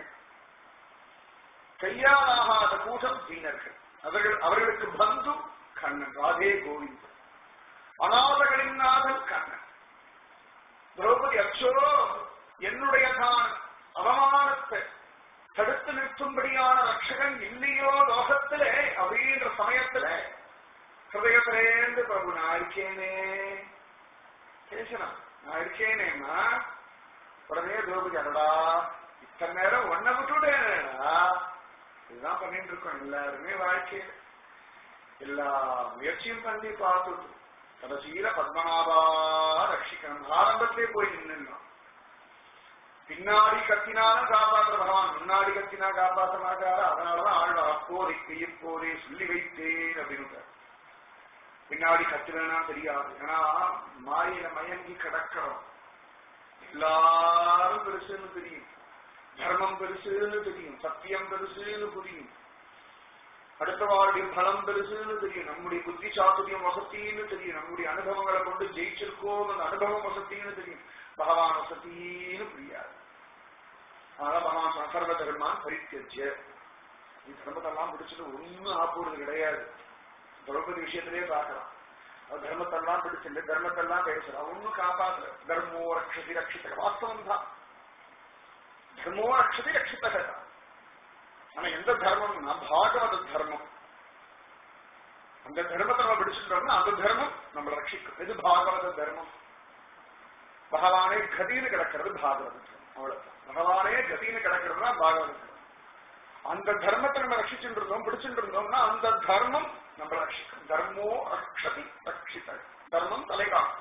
கையாலாகாத கூட்டம் தீனர்கள் அவர்கள் அவர்களுக்கு பந்து கண்ணன் ராதே கோவிந்தன் அநாதகளின் நாதன் கண்ணன் திரௌபதி அச்சோ என்னுடைய தான் அவமானத்தை தடுத்து நிறுத்தும்படியான ரட்சகன் இல்லையோ லோகத்திலே அப்படின்ற சமயத்துல ஹிருதயத்திலேந்து பிரபு நான் இருக்கேனே பேசணும் நான் இருக்கேனேம்மா உடனே திரௌபதி அடடா இத்தனை நேரம் ஒன்ன விட்டுட்டேனேடா இதுதான் பண்ணிட்டு இருக்கோம் எல்லாருமே வாழ்க்கையில எல்லா முயற்சியும் பண்ணி பார்த்துட்டு கடைசியில பத்மநாபா ரட்சிக்கணும் ஆரம்பத்திலே போய் நின்னுலாம் பின்னாடி கத்தினாலும் காப்பாற்ற பகவான் முன்னாடி கத்தினா காப்பாற்ற மாட்டாரு அதனாலதான் ஆழ்வார் அப்போதைக்கு இப்போதே சொல்லி வைத்தேன் அப்படின்னு பின்னாடி கத்துறேன்னா தெரியாது ஏன்னா மாயில மயங்கி கிடக்கிறோம் எல்லாரும் பெருசுன்னு தெரியும் தர்மம் பெருசுன்னு தெரியும் சத்தியம் பெருசுன்னு புரியும் அடுத்தவாளுடைய பலம் பெருசுன்னு தெரியும் நம்முடைய புத்தி சாத்துரியம் வசத்தின்னு தெரியும் நம்முடைய அனுபவங்களை கொண்டு ஜெயிச்சிருக்கோம் அந்த அனுபவம் வசத்தின்னு தெரியும் பகவான் வசத்தின்னு புரியாது அதனால பகவான் சர்வ தர்மான் பரித்தியஜ நீ தர்மத்தெல்லாம் பிடிச்சிட்டு ஒன்னும் ஆப்போறது கிடையாது திரௌபதி விஷயத்திலே பார்க்கலாம் அவ தர்மத்தெல்லாம் பிடிச்சிட்டு தர்மத்தெல்லாம் பேசுறா ஒன்னும் காப்பாத்துல தர்மோ ரக்ஷதி ரட்சித்த வாஸ்தவம் தான் தர்மோ ரக்ஷதி ரட்சித்தக ஆனா எந்த தர்மம்னா பாகவத தர்மம் அந்த தர்மத்தை நம்ம பிடிச்சிட்டோம்னா அந்த தர்மம் நம்மளை ரட்சிக்கும் இது பாகவத தர்மம் பகவானே கதின்னு கிடக்கிறது பாகவத தர்மம் அவ்வளவுதான் பகவானே கதின்னு கிடக்கிறதுனா பாகவத தர்மம் அந்த தர்மத்தை நம்ம ரட்சிச்சுட்டு இருந்தோம் பிடிச்சிட்டு இருந்தோம்னா அந்த தர்மம் நம்ம ரட்சிக்கும் தர்மோ ரக்ஷதி ரட்சித தர்மம் தலைகாக்கும்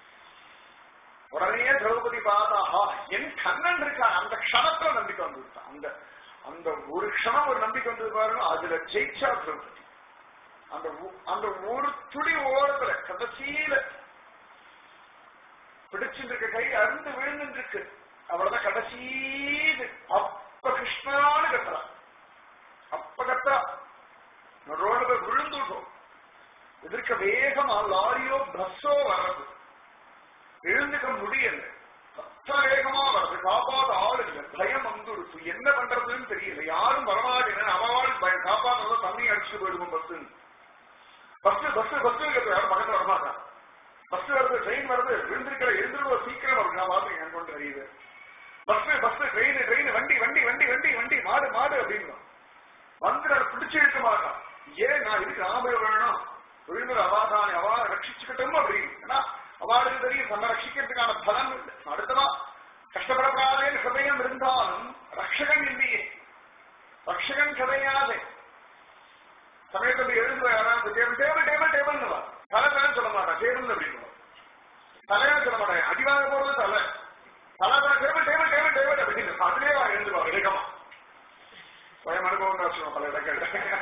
உடனே திரௌபதி பார்த்தா ஆஹா என் கண்ணன் இருக்கா அந்த க்ஷணத்துல நம்பிக்கை வந்துவிட்டான் அந்த அந்த ஒரு க்ஷணம் ஒரு நம்பிக்கை வந்தது பாருங்க அதுல ஜெயிச்சா திரௌபதி அந்த ஒ- அந்த ஒரு துளி ஓரத்துல கடைசியில பிடிச்சிட்டு இருக்க கை அருந்து விழுந்துட்டு இருக்கு அவ்வளவுதான் கடைசி இது. அப்ப கிருஷ்ணான்னு கத்துறா அப்ப கத்துறா ரோட்ல போய் விழுந்துட்டோம் எதிர்க்க வேகமா லாரியோ பஸ்ஸோ வர்றது எழுந்துக்க முடியல அத்தனை வேகமா வர்றது காப்பாத ஆள் இல்ல பயம் வந்துடுச்சு என்ன பண்றதுன்னு தெரியல யாரும் வரமாட்டேன் அவள் பயம் காப்பாடுறத தண்ணி அடிச்சுட்டு போயிடுவோம் பஸ் பஸ் பஸ் பஸ் யாரும் பக்கத்துல வரமாட்டான் பஸ் வருது ட்ரெயின் வருது விழுந்திருக்கிற எழுந்திருவ சீக்கிரம் வருது நான் பாத்து என் கொண்டு அறியுது பஸ் பஸ் ட்ரெயின் ட்ரெயின் வண்டி வண்டி வண்டி வண்டி வண்டி மாடு மாடு அப்படின்னு வந்து அதை பிடிச்சு இழுக்க மாட்டான் ஏன் நான் இதுக்கு நாம வேணும் விழுந்தது அவாதானே அவா ரட்சிச்சுக்கிட்டோம் அப்படின்னு ஏன்னா அவாளுக்கு தெரியும் தன்னை ரட்சிக்கிறதுக்கான பலம் இல்லை அடுத்ததா கஷ்டப்படப்படாதேன்னு ஹிருதயம் இருந்தாலும் ரட்சகன் இல்லையே ரட்சகன் கிடையாதே சமயத்துல எழுந்து யாராவது டேபிள் டேபிள் டேபிள் டேபிள்னு வா தலை தலை சொல்ல மாட்டான் டேபிள் அப்படின்னு தலையா சொல்ல மாட்டேன் அடிவாங்க போறது தலை தலை தலை டேபிள் டேபிள் டேபிள் டேபிள் அப்படின்னு அதுலயே வா எழுந்து வா வேகமா சுயம் அனுபவம் தான் சொல்லுவோம் பல இடங்கள்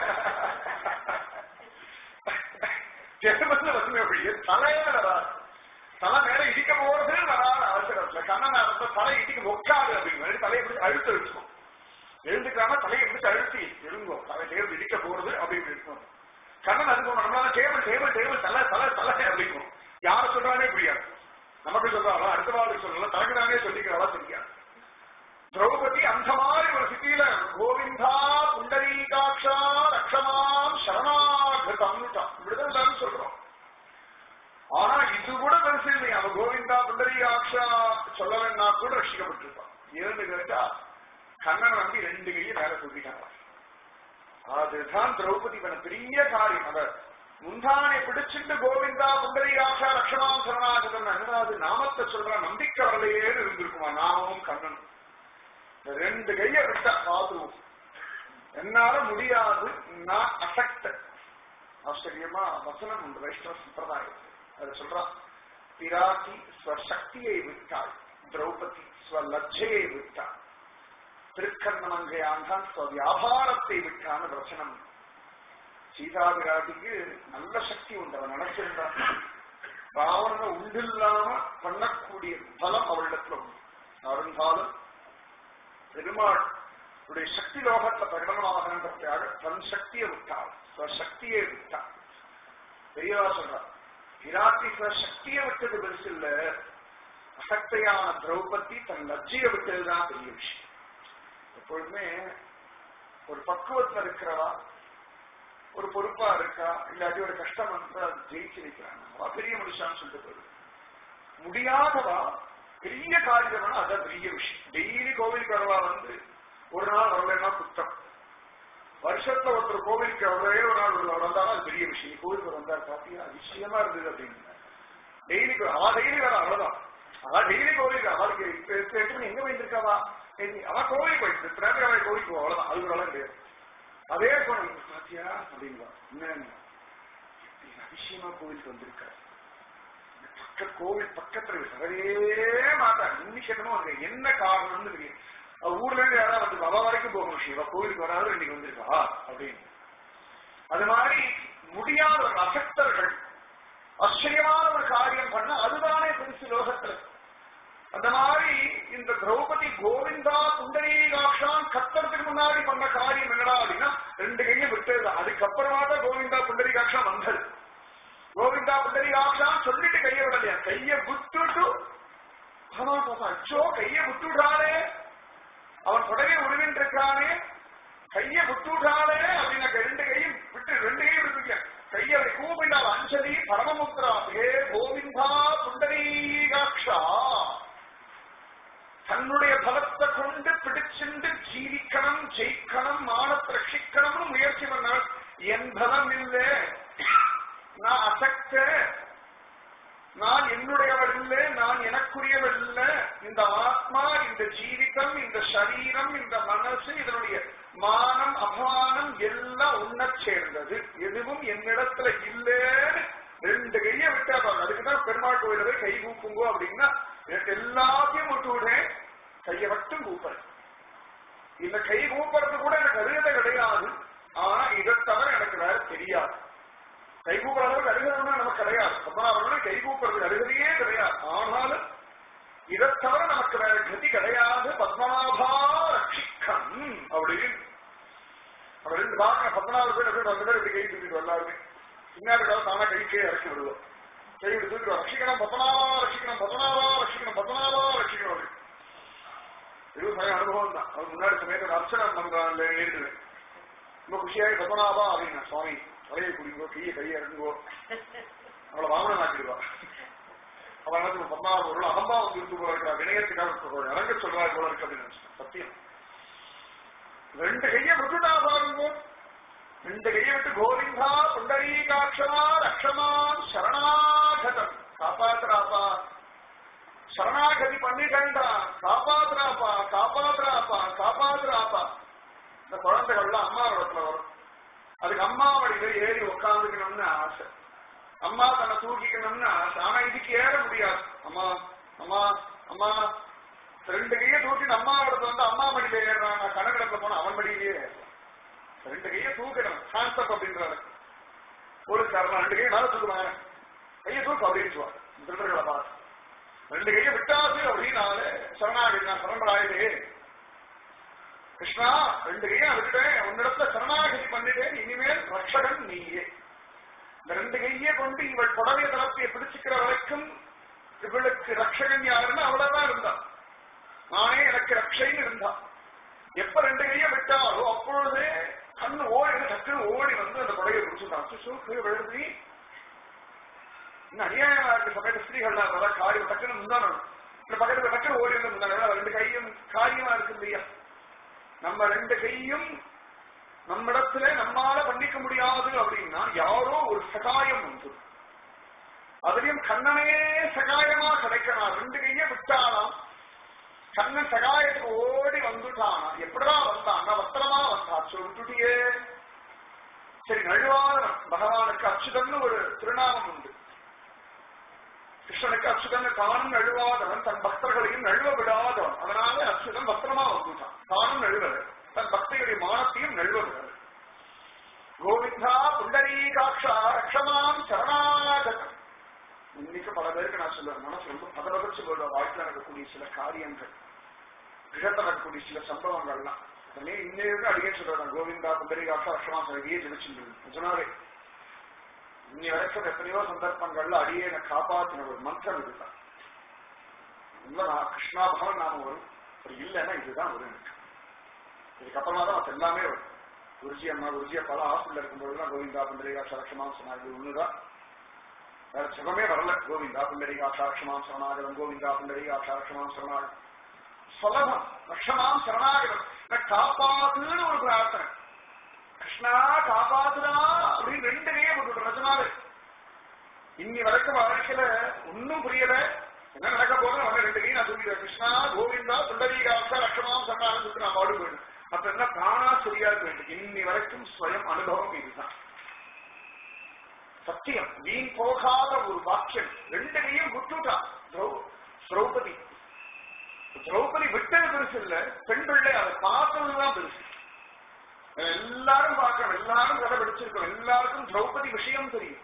டேபிள்ல வந்து அப்படியே தலையே வராது தலை மேல இடிக்க போறது வராது அவசரத்துல கண்ண நேரத்துல தலை இடிக்க உட்காது அப்படின்னு தலையை எப்படி அழுத்த வச்சுக்கணும் எழுந்துக்காம தலையை எப்படி அழுத்தி எழுங்கோ தலை தேர்ந்து இடிக்க போறது அப்படின்னு இருக்கணும் கண்ணன் அது போன நம்மளால டேபிள் டேபிள் டேபிள் தலை தலை தலை அப்படிங்கும் யார சொல்றானே புரியாது நமக்கு சொல்றாளா அடுத்த வாழ்க்கை சொல்லலாம் தனக்கு தானே சொல்லிக்கிறாளா தெரியாது திரௌபதி அந்த மாதிரி ஒரு சிட்டியில கோவிந்தா புண்டரீகாட்சா ரக்ஷமாம் சரணாகிருதம் இப்படிதான் எல்லாரும் சொல்றோம் ஆனா இது கூட பெருசு இல்லை அவன் கோவிந்தா புண்டரீகாட்சா சொல்ல வேணா கூட ரட்சிக்கப்பட்டிருப்பான் ஏன்னு கேட்டா கண்ணன் நம்பி ரெண்டு கையும் வேலை சொல்லிட்டாங்க அதுதான் திரௌபதி பண்ண பெரிய காரியம் அத முந்தானை பிடிச்சிட்டு கோவிந்தா புண்டரீகாட்சா லட்சணாம் சரணாகிருதம் என்னடா அது நாமத்தை சொல்ற நம்பிக்கை வரலையேன்னு இருந்திருக்குமா நாமும் கண்ணனும் இந்த ரெண்டு கைய விட்டா பாதுவும் என்னால முடியாது நான் அசக்த ஆச்சரியமா வசனம் உண்டு வைஷ்ணவ சம்பிரதாயம் அது சொல்றான் பிராட்டி ஸ்வசக்தியை விட்டாள் திரௌபதி ஸ்வலஜ்ஜையை விட்டாள் திருக்கண்ணமங்கையான் தான் வியாபாரத்தை விட்டான வச்சனம் சீதா பிராட்டிக்கு நல்ல சக்தி உண்டு அவன் நினைச்சிருந்தான் ராவணனை உண்டில்லாம பண்ணக்கூடிய பலம் அவளிடத்துல உண்டு இருந்தாலும் பெருமாள் உடைய சக்தி லோகத்தை பிரகடனமாகன்றதுக்காக தன் சக்தியை விட்டாள் சக்தியை விட்டாள் பெரியவா சொல்றார் விராட்டி சக்தியை விட்டது பெருசு இல்ல அசக்தையான திரௌபதி தன் லஜ்ஜியை விட்டதுதான் பெரிய விஷயம் எப்பொழுதுமே ஒரு பக்குவத்துல இருக்கிறவா ஒரு பொறுப்பா இருக்கா இல்லாட்டி ஒரு கஷ்டம் வந்து அது ஜெயிச்சு நிற்கிறாங்க அவ பெரிய மனுஷான்னு சொல்லிட்டு போயிரு முடியாதவா பெரிய காரியம் அதான் பெரிய விஷயம் டெய்லி கோவிலுக்கு வரவா வந்து ஒரு நாள் வரலன்னா குத்தம் வருஷத்துல ஒருத்தர் கோவிலுக்கு ஒரே ஒரு நாள் உள்ள வந்தாலும் அது பெரிய விஷயம் நீ கோவிலுக்கு வந்தா காப்பியா அதிசயமா இருந்தது அப்படின்னு டெய்லி அவ டெய்லி வர அவ்வளவுதான் அவ டெய்லி கோவிலுக்கு அவளுக்கு இப்ப இப்ப எட்டு மணி எங்க போயிருக்காவா அவன் கோவிலுக்கு போயிட்டு பிறகு அவன் கோவிலுக்கு போவா அவ்வளவுதான் அது ஒரு கிடையாது அதே போன பாத்தியா அப்படிங்களா என்ன அதிசயமா கோவிலுக்கு வந்திருக்காரு பக்க கோவில் பக்கத்துல வரவே மாட்டாங்க இன்னைக்கு என்னமோ அங்க என்ன காரணம்னு தெரியும் ஊர்ல இருந்து யாராவது வந்து அவ வரைக்கும் போகணும் சிவா கோவிலுக்கு வராது இன்னைக்கு வந்திருக்கா அப்படின்னு அது மாதிரி முடியாத ஒரு அசக்தர்கள் ஆச்சரியமான ஒரு காரியம் பண்ண அதுதானே பெருசு லோகத்துல அந்த மாதிரி இந்த திரௌபதி கோவிந்தா புண்டரீகாட்சான் கத்துறதுக்கு முன்னாடி பண்ண காரியம் என்னடா அப்படின்னா ரெண்டு கையும் விட்டது அதுக்கப்புறமா தான் கோவிந்தா புண்டரீகாட்சா வந்தது கோவிந்தா புண்டரீகாட்சான் சொல்லிட்டு கையை விடலையா கையை விட்டுட்டு ஆமா பாப்பா அச்சோ கையை விட்டுடானே அவன் தொடங்கி உருவின் இருக்கானே கையை விட்டுடானே அப்படின்னு ரெண்டு கையும் விட்டு ரெண்டு கையும் விட்டுருக்க கையை கூப்பிட்டால் அஞ்சலி பரமமுத்ரா ஹே கோவிந்தா புண்டரீகாட்சா தன்னுடைய பலத்தை கொண்டு பிடிச்சிண்டு ஜீவிக்கணும் ஜெயிக்கணும் மானத்தை ரட்சிக்கணும்னு முயற்சி பண்ணால் என் பலம் இல்லை நான் அசக்த நான் என்னுடையவள் இல்லை நான் எனக்குரியவள் இல்லை இந்த ஆத்மா இந்த ஜீவிதம் இந்த சரீரம் இந்த மனசு இதனுடைய மானம் அபானம் எல்லாம் உண்ணச் சேர்ந்தது எதுவும் என்னிடத்துல இல்லைன்னு ரெண்டு கையை விட்டாப்பாங்க அதுக்குதான் பெருமாள் கோயில போய் கை கூப்புங்கோ அப்படின்னா எனக்கு எல்லாத்தையும் விட்டு விடுறேன் கையை மட்டும் கூப்பிடுறேன் இந்த கை கூப்பிடுறது கூட எனக்கு அருகதை கிடையாது ஆனா இதை தவிர எனக்கு வேற தெரியாது கை கூப்பிட அளவுக்கு அருகதைன்னா நமக்கு கிடையாது பத்மநாபர்கள் கை கூப்பிடுறது அருகதையே கிடையாது ஆனாலும் இதை தவிர நமக்கு வேற கதி கிடையாது பத்மநாபா ரட்சிக்கம் அப்படின்னு நம்ம ரெண்டு பாருங்க பத்மநாப பேர் எப்படி ரெண்டு பேர் இப்படி கை தூக்கிட்டு எல்லாருமே பின்னாடி தானா கை கை இறக்கி விடுவோம் கை விட்டு தூக்கி ரட்சிக்கணும் பத்மநாபா ரட்சிக்கணும் பத்மநாபா ரட்சிக்கணும் பத்மநாபா ரட்சிக்கணும் அப்படி இது பழைய அனுபவம் தான் அது முன்னாடி சமயத்தில் அர்ச்சனை பண்றாங்க ஏற்று ரொம்ப குஷியாகி பத்மநாபா அப்படின்னா சுவாமி தலையை குடிங்கோ கையை கையை இறங்குங்கோ அவளை வாமனம் ஆக்கிடுவா அவன் என்ன பத்மநாப பொருள் அகம்பா வந்து இருந்து போல இருக்கிறா வினயத்துக்காக இறங்க சொல்றா போல இருக்கு அப்படின்னு நினைச்சேன் சத்தியம் ரெண்டு கையை விட்டுட்டா பாருங்க ரெண்டு கையை விட்டு கோவிந்தா புண்டரீகாட்சா ரக்ஷமான் சரணாகதம் காப்பாத்துறாப்பா சரணாகதி பண்ணிட்டேன்டா காப்பாத்துறாப்பா காப்பாத்துறாப்பா காப்பாத்துறாப்பா இந்த குழந்தைகள்லாம் அம்மா இடத்துல வரும் அதுக்கு அம்மா வடியில ஏறி உட்காந்துக்கணும்னு ஆசை அம்மா தன்னை தூக்கிக்கணும்னு ஆசை ஆனா இதுக்கு ஏற முடியாது அம்மா அம்மா அம்மா ரெண்டு கையை தூக்கிட்டு அம்மா இடத்துல வந்து அம்மா மடியில ஏறுறான் நான் கணக்கிடத்துல போனா அவன் மடியிலேயே ஏறுறான் ரெண்டு கையை தூக்கிடணும் கான்செப்ட் அப்படின்றாரு ஒரு காரணம் ரெண்டு கையை மேல தூக்குவாங்க கையை தூக்கு அப்படின்னு திருடர்களை பார்த்து ரெண்டு கையை விட்டாது அப்படின்னாலே சரணாகி நான் சரணராயிலே கிருஷ்ணா ரெண்டு கையை நான் விட்டுட்டேன் உன்னிடத்துல சரணாகதி பண்ணிட்டேன் இனிமேல் ரட்சகன் நீயே இந்த ரெண்டு கையே கொண்டு இவள் புடவை தளத்தையை பிடிச்சுக்கிற வரைக்கும் இவளுக்கு ரட்சகன் யாருன்னு அவ்வளவுதான் இருந்தா நானே எனக்கு ரட்சைன்னு இருந்தா எப்ப ரெண்டு கையை விட்டாலோ அப்பொழுதே கண்ணு ஓடி டக்குன்னு ஓடி வந்து அந்த புடவையை பிடிச்சுட்டான் அச்சோ கீழே விழுது இன்னும் அநியாயமா இருக்கு சமயத்து ஸ்திரீகள்லாம் அதான் காரியம் டக்குன்னு முந்தான இந்த பக்கத்துல டக்குன்னு ஓடி வந்து முந்தான ரெண்டு கையும் காரியமா இருக்கு இல்லையா நம்ம ரெண்டு கையும் நம்மிடத்துல நம்மால பண்ணிக்க முடியாது அப்படின்னா யாரோ ஒரு சகாயம் உண்டு அதுலயும் கண்ணனே சகாயமா கிடைக்கலாம் ரெண்டு கைய விட்டாலாம் கண்ணன் சகாயத்துக்கு ஓடி வந்துட்டானா எப்படிதான் வந்தான் வஸ்திரமா வந்தாச்சு விட்டுட்டியே சரி நழுவாதவன் பகவானுக்கு அச்சுதன்னு ஒரு திருநாமம் உண்டு கிருஷ்ணனுக்கு அச்சுதன் தானும் நழுவாதவன் தன் பக்தர்களையும் நழுவ விடாதவன் அதனால அச்சுதன் வஸ்திரமா வந்துட்டான் தானும் நழுவல தன் பக்தியுடைய மானத்தையும் நழுவ விடாது கோவிந்தா புண்டரீகாட்சா ரக்ஷமாம் சரணாகதம் இன்னைக்கு பல பேருக்கு நான் சொல்லுவேன் மனசு ரொம்ப பதபதச்சு போடுற வாழ்க்கையில் நடக்கக்கூடிய சில காரியங்கள் கிரகத்தில் நடக்கக்கூடிய சில சம்பவங்கள்லாம் உடனே இன்னைக்கு அடியே சொல்றேன் கோவிந்தா புண்டரீகாட்சா ரக்ஷமா சரியே ஜெபிச்சுட்டு நிஜமாவே இன்னி வரைக்கும் எத்தனையோ சந்தர்ப்பங்கள்ல அடியே காப்பாத்தின ஒரு மந்திரம் இதுதான் உண்மை நான் கிருஷ்ணா பகவன் நாம வரும் ஒரு இல்லைன்னா இதுதான் வரும் எனக்கு இதுக்கப்புறமா தான் மற்ற எல்லாமே வரும் குருஜி அம்மா குருஜி பல ஹாஸ்பிட்டல் இருக்கும்போதுலாம் கோவிந்தா புண்டரிகா சரக்ஷமாம் சொன்னாங்க இது ஒண்ணுதான் வேற சுகமே வரல கோவிந்தா புண்டரிகா சாரக்ஷமாம் சரணாகரம் கோவிந்தா புண்டரிகா சாரக்ஷமாம் சரணாகரம் சொல்லலாம் லட்சமாம் சரணாகரம் காப்பாதுன்னு ஒரு பிரார்த்தனை கிருஷ்ணா காப்பாத்துடா அப்படின்னு ரெண்டு கையை போட்டு ரஜனாவே இன்னி வரைக்கும் வாழ்க்கையில ஒன்னும் புரியல என்ன நடக்க போதும் அவன் ரெண்டு கையும் நான் சொல்லிடுறேன் கிருஷ்ணா கோவிந்தா சுண்டரீகாசா லட்சமாம் சரணாகரம் சொல்லிட்டு நான் பாடு போயிடும் அப்ப என்ன தானா சரியா வேண்டும் இன்னி வரைக்கும் ஸ்வயம் அனுபவம் இதுதான் சத்தியம் வீண் போகாத ஒரு வாக்கியம் ரெண்டு கையும் விட்டுட்டா திரௌபதி திரௌபதி விட்டது பெருசு இல்ல பெண் பிள்ளை அதை பார்த்ததுதான் பெருசு எல்லாரும் பார்க்கணும் எல்லாரும் கதை படிச்சிருக்கோம் எல்லாருக்கும் திரௌபதி விஷயம் தெரியும்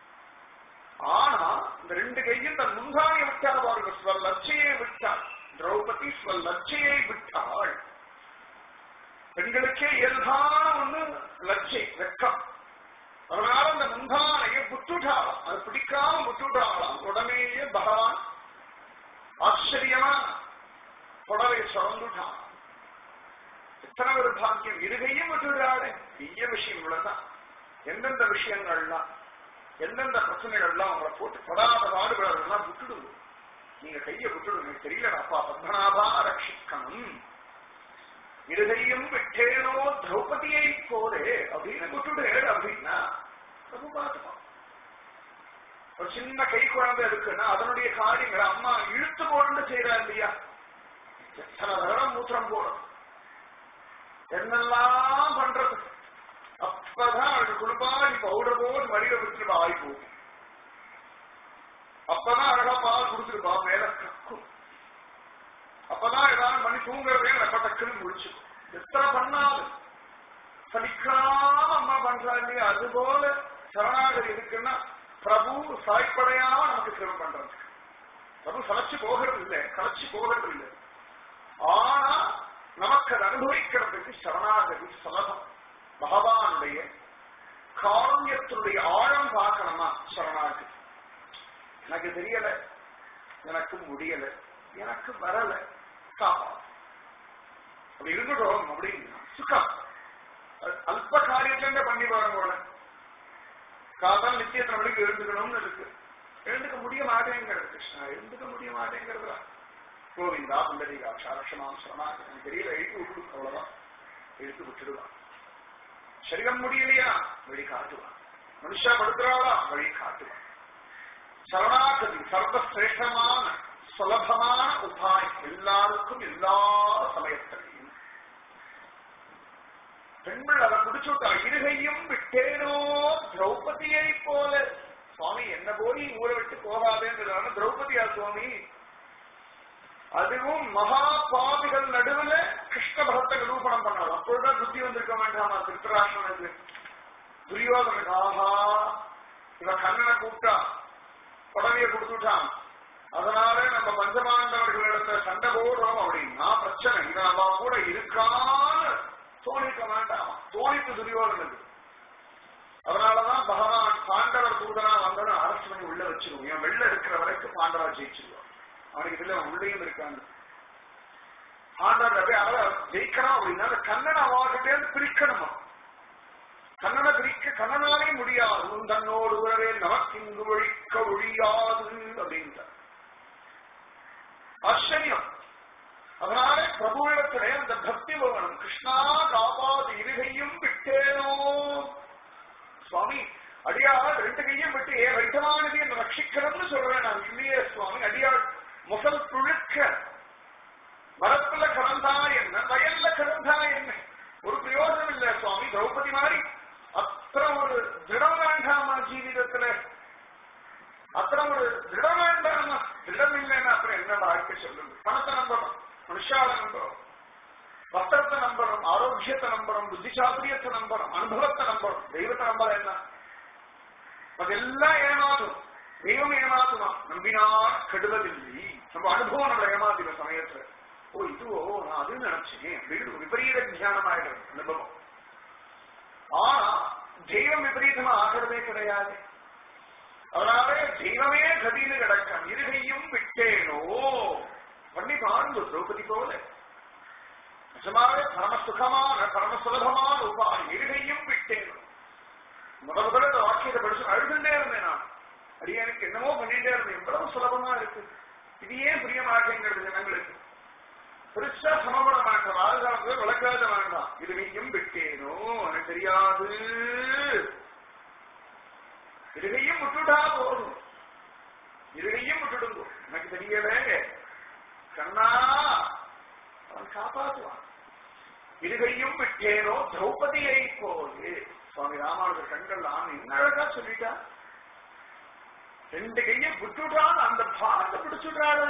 ஆனா இந்த ரெண்டு கையும் தன் முன்காணியை விட்டால் பாருங்க ஸ்வல்லட்சையை விட்டாள் திரௌபதி ஸ்வல்லட்சையை விட்டாள் பெண்களுக்கே இயல்பான ஒண்ணு லட்சை வெக்கம் அதனால அந்த முந்தானையை விட்டுட்டாளாம் அது பிடிக்காம விட்டுட்டாளாம் உடனேயே பகவான் ஆச்சரியமா புடவை சுரந்துட்டான் எத்தனை ஒரு பாக்கியம் இருகையும் விட்டுவிடாது பெரிய விஷயம் இவ்வளவுதான் எந்தெந்த விஷயங்கள்லாம் எந்தெந்த பிரச்சனைகள்லாம் அவங்களை போட்டு படாத பாடுபடுறதெல்லாம் விட்டுடுங்க நீங்க கையை விட்டுடுங்க தெரியல அப்பா பத்மநாபா ரட்சிக்கணும் இருகையும் விட்டேனோ திரௌபதியை போலே அப்படின்னு விட்டுடு அப்படின்னா பிரபு பார்த்துப்பான் ஒரு சின்ன கை குழந்தை இருக்குன்னா அதனுடைய காரியங்களை அம்மா இழுத்து போட்டு செய்யறா இல்லையா எத்தனை தரம் மூத்திரம் போடும் என்னெல்லாம் பண்றது அப்பதான் அவளுக்கு குளிப்பாடி பவுடர் போட்டு மடியில வச்சுருப்பா ஆய் போகும் அப்பதான் அழகா பால் குடுத்துருப்பா மேல கக்கும் அப்பதான் ஏதாவது பண்ணி தூங்குறதே டக்குன்னு முடிச்சுக்கும் எத்தனை பண்ணாலும் சலிக்காம அம்மா பண்றா இல்லையா அது போல சரணாகதி இருக்குன்னா பிரபு சாய்ப்படையாம நமக்கு சிரம் பண்றது பிரபு சலைச்சு போகிறது இல்லை கலைச்சு போகிறது இல்லை ஆனா நமக்கு அதை அனுபவிக்கிறதுக்கு சரணாகதி சுலபம் பகவானுடைய காரண்யத்தினுடைய ஆழம் பார்க்கணுமா சரணாகதி எனக்கு தெரியல எனக்கு முடியல எனக்கு வரல காப்பா அப்படி இருக்கட்டும் அப்படின்னு சுகம் அல்ப காரியத்துல பண்ணி பாருங்க காதால் நிச்சயத்தின மணிக்கு எழுந்துக்கணும்னு இருக்கு எழுந்துக்க முடிய மாட்டேங்கிறது கிருஷ்ணா எழுந்துக்க முடிய மாட்டேங்கிறதா கோவிந்தா புண்டரிகா சாரட்சமாம் சரணாக எனக்கு தெரியல எழுத்து விட்டு அவ்வளவுதான் எழுத்து விட்டுடுவான் சரீரம் முடியலையா வழி காட்டுவான் மனுஷா படுத்துறாளா வழி காட்டுவான் சரணாகதி சர்வசிரேஷ்டமான சுலபமான உபாயம் எல்லாருக்கும் எல்லா சமயத்திலையும் பெண்கள் அதை முடிச்சுட்டா இருகையும் விட்டேனோ திரௌபதியை போல சுவாமி என்ன போய் ஊரை விட்டு போகாதேங்கிறதான திரௌபதியா சுவாமி அதுவும் மகா பாவிகள் நடுவுல கிருஷ்ண பகத்தை நிரூபணம் பண்ணார் அப்பொழுதுதான் புத்தி வந்திருக்க வேண்டாமா திருத்தராஷ்டனுக்கு துரியோதனுக்கு ஆஹா இவன் கண்ணனை கூப்பிட்டா புடவைய கொடுத்துட்டான் அதனால நம்ம பஞ்சபாண்டவர்களிடத்த சண்டை போடுறோம் அப்படின்னா பிரச்சனை இவன் அவ கூட இருக்கான்னு தோணிக்க வேண்டாம் தோணித்து துரியோதனுக்கு அதனாலதான் பகவான் பாண்டவர் தூதனா வந்தவன அரசு பண்ணி உள்ள வச்சிருவோம் இவன் வெளில இருக்கிற வரைக்கும் பாண்டவா ஜெயிச்சிருவான் அவனுக்கு இதுல அவன் உள்ளேயும் இருக்காங்க பாண்டவர் அப்படியே அவ ஜெயிக்கணும் அப்படின்னா அந்த கண்ணனை அவகிட்டே இருந்து பிரிக்கணுமா கண்ணனை பிரிக்க கண்ணனாலே முடியாது உன் தன்னோடு உறவே நமக்கு இங்கு ஒழிக்க ஒழியாது அப்படின்றார் ஆச்சரியம் அதனால பிரபுவிடத்திலே அந்த பக்தி பவனம் கிருஷ்ணா காப்பாது இருகையும் விட்டேனோ சுவாமி அடியாள் ரெண்டு கையும் விட்டு ஏ வைத்தமானது என்று ரட்சிக்கணும்னு சொல்றேன் நான் இல்லையே சுவாமி அடியாள் முசல் புழுக்க மரத்துல கடந்தா என்ன வயல்ல கடந்தா என்ன ஒரு பிரயோஜனம் இல்ல சுவாமி திரௌபதி மாதிரி அத்தனை ஒரு திடம் வேண்டாமா ஜீவிதத்துல அத்தனை ஒரு திடம் வேண்டாமா திடம் இல்லைன்னா அப்புறம் என்ன வாழ்க்கை சொல்லுங்க பணத்தை நம்பணும் மனுஷால நம்பணும் வஸ்திரத்தை நம்பணும் ஆரோக்கியத்தை நம்பணும் புத்திசாத்திரியத்தை நம்பணும் அனுபவத்தை நம்பணும் தெய்வத்தை நம்பல என்ன அதெல்லாம் ஏமாத்தும் தெய்வம் ஏமாத்துமா நம்பினார் கெடுவதில்லை நம்ம அனுபவம் நம்மளை ஏமாத்தின சமயத்துல ஓ இதுவோ நான் அது நினைச்சேன் அப்படின்னு ஒரு விபரீத ஞானம் ஆயிடும் அனுபவம் ஆனா தெய்வம் விபரீதமா ஆகிறதே கிடையாது அதனால தெய்வமே கதின்னு கிடக்கும் இருகையும் விட்டேனோ பண்ணி பாருங்க திரௌபதி போல நிஜமாவே பரம சுகமான பரம சுலபமான உபாயம் இருகையும் விட்டேனோ முத முதல்ல இந்த வாக்கியத்தை படிச்சு அழுதுட்டே இருந்தேன் நான் அடியானுக்கு என்னமோ பண்ணிட்டே இருந்தேன் எவ்வளவு சுலபமா இருக்கு இது ஏன் புரிய மாட்டேங்கிறது ஜனங்களுக்கு பெருசா சமப்பட வேண்டாம் வாழ்காலத்துல விளக்காத வேண்டாம் இதுகையும் விட்டேனோ எனக்கு தெரியாது இதுகையும் விட்டுட்டா போதும் இதுகையும் விட்டுடுங்க எனக்கு தெரியல கண்ணா அவன் காப்பாற்றுவான் இருகையும் விட்டேனோ திரௌபதியை போது சுவாமி ராமானுஜர் கண்கள் ஆண் என்ன அழகா சொல்லிட்டா ரெண்டு கையை விட்டுட்டான் அந்த பாரத்தை பிடிச்சுட்டாள்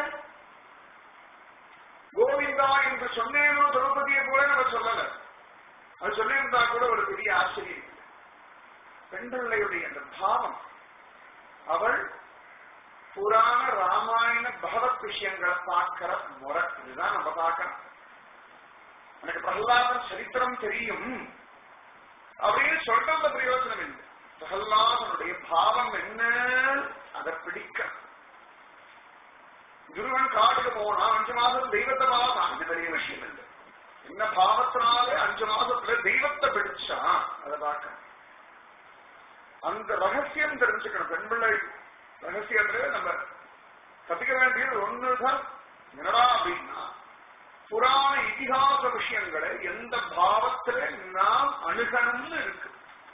கோவிந்தா என்று சொன்னேனோ திரௌபதியை போல நம்ம சொல்லல அது சொல்லியிருந்தா கூட ஒரு பெரிய ஆச்சரியம் இல்லை. பெண் பிள்ளையுடைய அந்த பாவம் அவள் புராண ராமாயண பகவத் விஷயங்களை பார்க்கிற முறை இதுதான் நம்ம பார்க்கணும் எனக்கு பிரகலாதன் சரித்திரம் தெரியும் அப்படின்னு சொல்றது பிரயோஜனம் இல்லை பிரகலாதனுடைய பாவம் என்ன அதை பிடிக்க குருவன் காட்டுக்கு போனா அஞ்சு மாதம் தெய்வத்தை பார்த்தான் இது பெரிய விஷயம் இல்லை என்ன பாவத்தினாலே அஞ்சு மாசத்துல தெய்வத்தை பிடிச்சா அதை பார்க்க அந்த ரகசியம் தெரிஞ்சுக்கணும் பெண் பிள்ளை ரகசியத்துல நம்ம கத்துக்க வேண்டியது ஒண்ணுதான் என்னடா அப்படின்னா புராண இதிகாச விஷயங்களை எந்த பாவத்துல நாம் அணுகணும்னு இருக்கு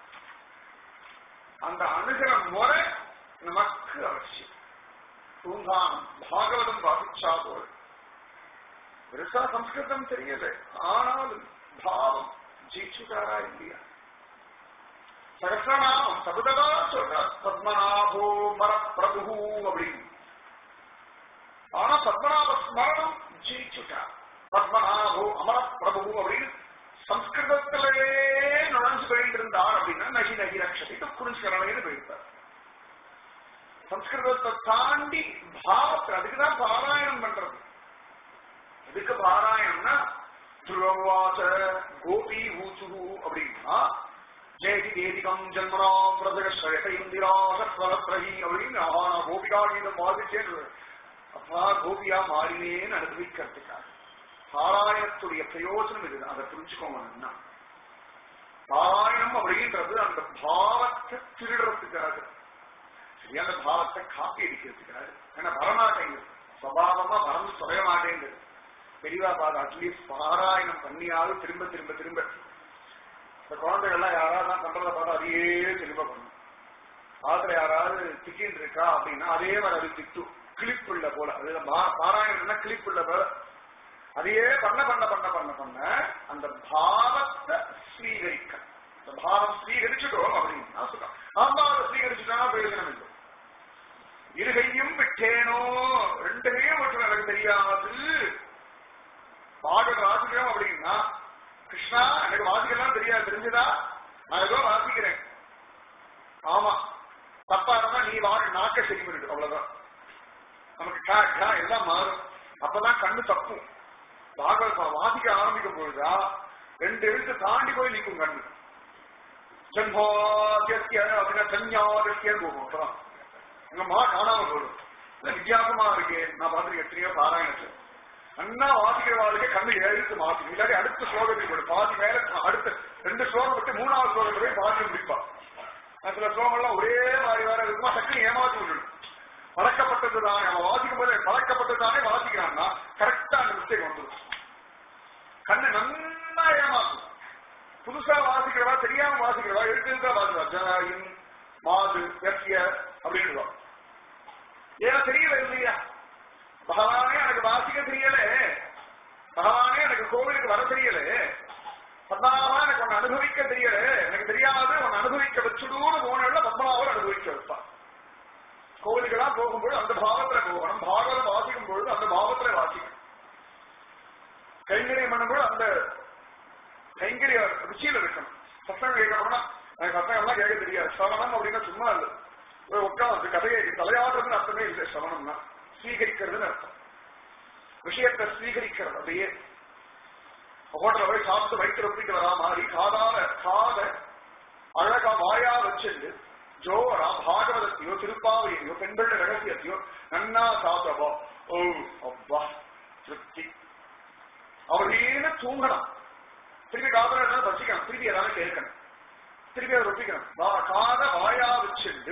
அந்த அணுகிற முறை நமக்கு அவசியம் தூங்கானம் பாகவதம் பாதிச்சா போல் பெருசா சம்ஸ்கிருதம் தெரியல ஆனாலும் பாவம் ஜீச்சுக்காரா இல்லையா சகசிரநாமம் சபுதவா சொல்றார் பத்மநாபோ மர பிரபு அப்படின்னு ஆனா பத்மநாப ஸ்மரணம் ஜெயிச்சுட்டா பத்மநாபோ அமர பிரபு அப்படின்னு சம்ஸ்கிருதத்திலே நுழைஞ்சு போயிட்டு இருந்தார் அப்படின்னா நகி நகி ரக்ஷதி துக்குருஷரணைன்னு போயிருப்பார் சம்ஸ்கிருதத்தை தாண்டி பாவத்தில் அதுக்குதான் பாராயணம் பண்றது எதுக்கு பாராயணம்னா துருவாச்ச கோபி ஊச்சுகு அப்படின்னா ஜெயதி தேதிகம் ஜன்மனா பிரதக ஸ்ரயத இந்திரா சத்வரத்ரஹி அப்படின்னு ஆனா கோபிகா கீதம் வாதிச்சேன்னு அப்பா கோபியா மாறினேன்னு அனுபவிக்கிறதுக்காக பாராயணத்துடைய பிரயோஜனம் இதுதான் அதை புரிஞ்சுக்கோங்க நல்லா பாராயணம் அப்படின்றது அந்த பாவத்தை திருடுறதுக்காக சரியான பாவத்தை காப்பி அடிக்கிறதுக்காக ஏன்னா வரமாட்டேங்குது சுவாவமா மறந்து தொலைய மாட்டேங்குது பெரியவா பாத அட்லீஸ்ட் பாராயணம் பண்ணியாவது திரும்ப திரும்ப திரும்ப இந்த குழந்தைகள்லாம் யாராவது தான் பண்றத பார்த்தா அதையே திரும்ப பண்ணும் பாத்துல யாராவது திக்கின்னு இருக்கா அப்படின்னா அதே மாதிரி அது திட்டும் கிளிப் உள்ள போல அது பாராயணம்னா கிளிப் உள்ள போல அதையே பண்ண பண்ண பண்ண பண்ண பண்ண அந்த பாவத்தை ஸ்வீகரிக்க அந்த பாவம் ஸ்வீகரிச்சுட்டோம் அப்படின்னு சொல்றோம் ஆமா அதை ஸ்வீகரிச்சுட்டா பிரயோஜனம் இல்லை இருகையும் விட்டேனோ ரெண்டு கையும் விட்டு எனக்கு தெரியாது பாடல் வாசிக்கிறோம் அப்படின்னா கிருஷ்ணா எனக்கு வாசிக்கலாம் தெரியாது தெரிஞ்சுதா நான் ஏதோ வாசிக்கிறேன் ஆமா தப்பா இருந்தா நீ வாங்க நாக்க சரி பண்ணிடு அவ்வளவுதான் நமக்கு கா கா எல்லாம் மாறும் அப்பதான் கண்ணு தப்பும் பாகவத வாசிக்க ஆரம்பிக்கும் பொழுதா ரெண்டு எழுத்து தாண்டி போய் நிற்கும் கண்ணு ஜன்மாத்திய அப்படின்னா சன்யாதித்ய போகும் எங்க மா காணாம போடும் இல்ல வித்தியாசமா இருக்கு நான் பார்த்துருக்கேன் எத்தனையோ பாராயணத்துல அண்ணா வாசிக்கிறவாளுக்கு கண்ணு எழுத்து மாத்தி இல்லாட்டி அடுத்த ஸ்லோகத்துக்கு போயிடும் பாதி மேல அடுத்த ரெண்டு ஸ்லோகம் விட்டு மூணாவது ஸ்லோகத்துல போய் பாதி முடிப்பா நான் சில ஸ்லோகம்லாம் ஒரே மாதிரி வேற இருக்குமா டக்குனு ஏமாத்தி விட்டுடும் பழக்கப்பட்டது தானே அவன் வாசிக்கும் போது பழக்கப்பட்டது தானே வாசிக்கிறான்னா கரெக்டா அந்த மிஸ்டேக் வந்துடும் கண்ணு நன்னா ஏமாத்தும் புதுசா வாசிக்கிறவா தெரியாம வாசிக்கிறவா எழுத்துக்கா வாசிக்கிறா ஜனாயின் மாது எஸ்ய அப்படின்னு ஏன்னா தெரியல இல்லையா பகவானே எனக்கு வாசிக்க தெரியல பகவானே எனக்கு கோவிலுக்கு வர தெரியல பத்மநாபா எனக்கு ஒன்னு அனுபவிக்க தெரியல எனக்கு தெரியாது உன்னை அனுபவிக்க வச்சுடுன்னு போன பத்மநாபர் அனுபவிக்க வைப்பான் கோவிலுக்கெல்லாம் போகும்போது அந்த பாவத்துல போகணும் பாகவதம் வாசிக்கும் பொழுது அந்த பாவத்துல வாசிக்கணும் கைங்கரியம் பண்ணும்போது அந்த கைங்கரிய ருச்சியில இருக்கணும் சத்தம் கேட்கணும்னா எனக்கு சத்தம் எல்லாம் கேட்க தெரியாது சவணம் அப்படின்னா சும்மா இல்லை உட்காந்து கதையை தலையாடுறதுன்னு அர்த்தமே இல்லை சவணம்னா ஸ்வீகரிக்கிறதுன்னு அர்த்தம் விஷயத்தை ஸ்வீகரிக்கிறது அப்படியே ஹோட்டல போய் சாப்பிட்டு வயிற்று ஒப்பிட்டு வரா மாதிரி காதால காத அழகா வாயா வச்சிருந்து ஜோரா பாகவதத்தையோ திருப்பாவையோ பெண்களோட ரகசியத்தையோ நன்னா சாப்பிடவோ ஓ அப்பா திருப்தி அப்படின்னு தூங்கணும் திருப்பி காதல என்ன பசிக்கணும் திருப்பி ஏதாவது கேட்கணும் திருப்பி அதை ஒப்பிக்கணும் வா காத வாயா வச்சுண்டு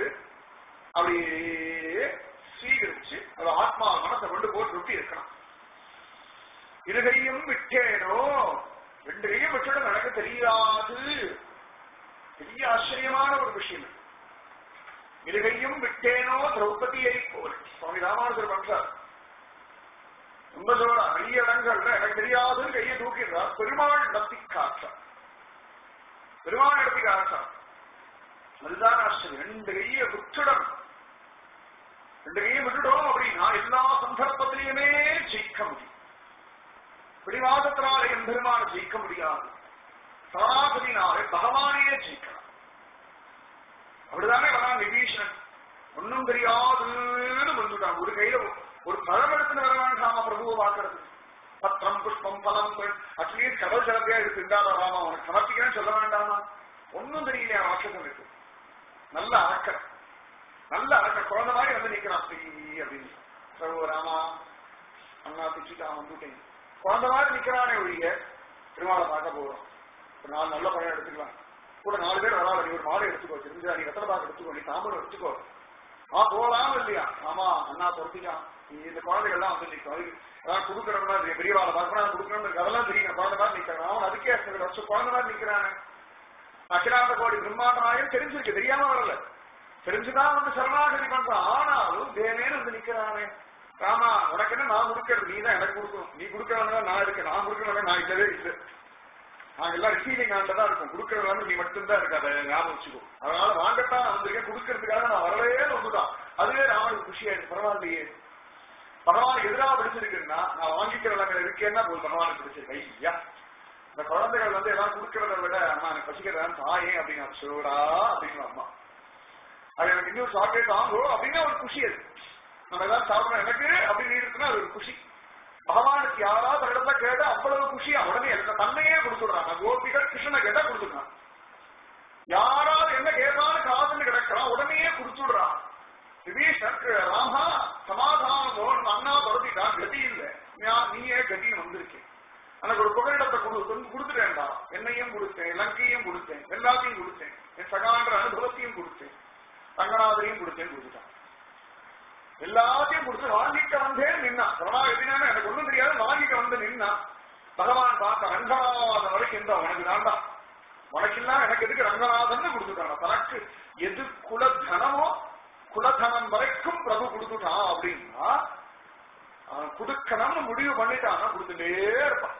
அப்படியே ஸ்வீகரிச்சு அது ஆத்மா மனசை கொண்டு போட்டு ரொட்டி இருக்கணும் இருகையும் விட்டேனோ ரெண்டு கையும் விட்டுடும் எனக்கு தெரியாது பெரிய ஆச்சரியமான ஒரு விஷயம் இருகையும் விட்டேனோ திரௌபதியை போல சுவாமி ராமானுஜர் பண்றார் ரொம்ப சொல்றா நிறைய இடங்கள்ல எனக்கு தெரியாதுன்னு கையை தூக்கிடுறார் பெருமாள் நடத்தி காற்றார் பெருமாள் நடத்தி காற்றார் அதுதான் ஆச்சரியம் ரெண்டு கையை விட்டுடம் ரெண்டு கையை விட்டுட்டோம் அப்படின்னா எல்லா சந்தர்ப்பத்திலையுமே ஜெயிக்க முடியும் பிடிவாதத்தினாலே என் பெருமான ஜெயிக்க முடியாது சரணாகதினாலே பகவானையே ஜெயிக்கலாம் அப்படிதானே வரான் விபீஷணன் ஒன்னும் தெரியாதுன்னு வந்துட்டான் ஒரு கையில ஒரு பழம் எடுத்துன்னு வர வேண்டாமா பிரபுவை பார்க்கறது பத்திரம் புஷ்பம் பலம் அட்லீஸ்ட் கடல் ஜலத்தையா எடுத்து இந்தாத ராமா உனக்கு சமர்ப்பிக்கிறேன்னு சொல்ல வேண்டாமா ஒன்னும் தெரியலையா ராட்சசனுக்கு நல்ல அறக்கர் நல்ல அறக்கர் குழந்தை மாதிரி வந்து நிக்கிறான் ஸ்ரீ அப்படின்னு பிரபு ராமா அண்ணா திச்சுட்டான் வந்துட்டேன் குழந்தை மாதிரி நிக்கிறானே ஒழிய திருமாலை பார்க்க போறோம் ஒரு நாலு நல்ல பழம் எடுத்துக்கலாம் கூட நாலு பேர் வராது நீ ஒரு மாலை எடுத்துக்கோ தெரிஞ்சா நீ வெத்தலை பாக்கு எடுத்துக்கோ நீ தாம்பரம் எடுத்துக்கோ ஆ போலாம் இல்லையா ஆமா அண்ணா பொறுத்திக்கான் நீ இந்த குழந்தைகள்லாம் வந்து நிற்கும் அதுக்கு அதான் கொடுக்கறவங்களா பெரியவாளை பார்க்கணும் கொடுக்கணும் இருக்கு அதெல்லாம் தெரியும் குழந்தை மாதிரி நிக்கிறான் அவன் அதுக்கே வருஷம் குழந்தை மாதிரி நிக்கிறானே அகிலாந்த கோடி பிரம்மாண்டமாயும் தெரிஞ்சிருக்கு தெரியாம வரல தெரிஞ்சுதான் வந்து சரணாகதி பண்றான் ஆனாலும் தேவேன்னு வந்து நிக்கிறானே ராமா உனக்கு என்ன நான் கொடுக்கறது நீ தான் எனக்கு கொடுக்கணும் நீ கொடுக்கறவங்க நான் இருக்கேன் நான் கொடுக்கறவங்க நான் இல்லவே இல்லை நாங்க எல்லாம் ரிசீவிங் ஆண்ட தான் இருக்கும் கொடுக்கறது நீ மட்டும்தான் இருக்கு அதை ஞாபகம் வச்சுக்கோ அதனால வாங்கத்தான் வந்திருக்கேன் கொடுக்கறதுக்காக நான் வரவே வந்துதான் அதுவே ராமனுக்கு குஷியாயிடுச்சு பரவாயில்லையே பகவான் எதிராக பிடிச்சிருக்குன்னா நான் வாங்கிக்கிறவங்க இருக்கேன்னா போய் பகவானுக்கு பிடிச்சிருக்கு ஐயா இந்த குழந்தைகள் வந்து எல்லாம் கொடுக்கறத விட அம்மா எனக்கு பசிக்கிறதான் தாயே அப்படின்னு சோடா அப்படின்னு அம்மா அது எனக்கு இன்னொரு சாக்லேட் வாங்கும் அப்படின்னா ஒரு குஷி அது நம்ம ஏதாவது சாப்பிடணும் எனக்கு அப்படின்னு இருக்குன்னா அது ஒரு குஷி பகவானுக்கு யாராவது இடத்துல கேட்ட அவ்வளவு குஷியா உடனே எனக்கு தன்னையே கொடுத்துடுறாங்க கோபிகள் கிருஷ்ணனை கேட்டா கொடுத்துடுறாங்க யாராவது என்ன கேட்டாலும் காதுன்னு கிடக்கிறான் உடனே கொடுத்துடுறான் விபீஷனுக்கு ராமா சமாதானம் அண்ணா பரப்பிட்டான் கதி இல்லை நீயே கதின்னு வந்திருக்கேன் எனக்கு ஒரு புகலிடத்தை கொடு கொடுத்துட்டேன்டா என்னையும் கொடுத்தேன் லங்கையும் கொடுத்தேன் எல்லாத்தையும் கொடுத்தேன் என் சகான்ற அனுபவத்தையும் கொடுத்தேன் ரங்கநாதரையும் கொடுத்தேன் கொடுத்துட்டான் எல்லாத்தையும் கொடுத்து வாங்கிக்க வந்தேன் நின்னா சரணாகதினா எனக்கு ஒண்ணும் தெரியாது வாங்கிக்க வந்து நின்னா பகவான் பார்த்த ரங்கநாதன் வரைக்கும் இருந்தா உனக்கு தாண்டா உனக்கு இல்ல எனக்கு எதுக்கு ரங்கநாதன் கொடுத்துட்டான் தனக்கு எது குலதனமோ குலதனம் வரைக்கும் பிரபு கொடுத்துட்டான் அப்படின்னா அவன் கொடுக்கணும்னு முடிவு பண்ணிட்டான் கொடுத்துட்டே இருப்பான்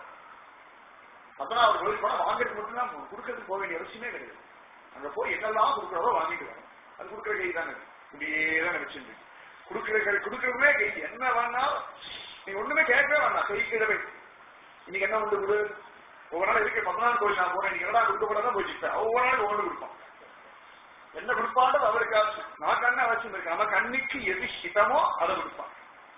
பதினாறு கோயில் பணம் வாங்கிறது மட்டும்தான் கொடுக்கறதுக்கு போக வேண்டிய அவசியமே கிடையாது அங்க போய் என்னெல்லாம் கொடுக்குறதோ வாங்கிட்டு வரணும் அது கொடுக்குற கை தானே இப்படியே தான் வச்சிருந்து கொடுக்குற கை கொடுக்கறதுமே கை என்ன வேணாலும் நீ ஒண்ணுமே கேட்கவே வேண்டாம் கை கிழவை இன்னைக்கு என்ன உண்டு கொடு ஒவ்வொரு நாள் இருக்கு பதினாறு கோயில் நான் போறேன் நீங்க என்னடா கொடுக்க போறதா போய் சிப்பேன் ஒவ்வொரு நாளைக்கு ஒவ்வொன்று கொடுப்பான் என்ன கொடுப்பான்றது அவருக்கு ஆச்சு நான் கண்ணை வச்சிருக்கேன் நம்ம கண்ணிக்கு எது ஹிதமோ அதை கொடுப்பான்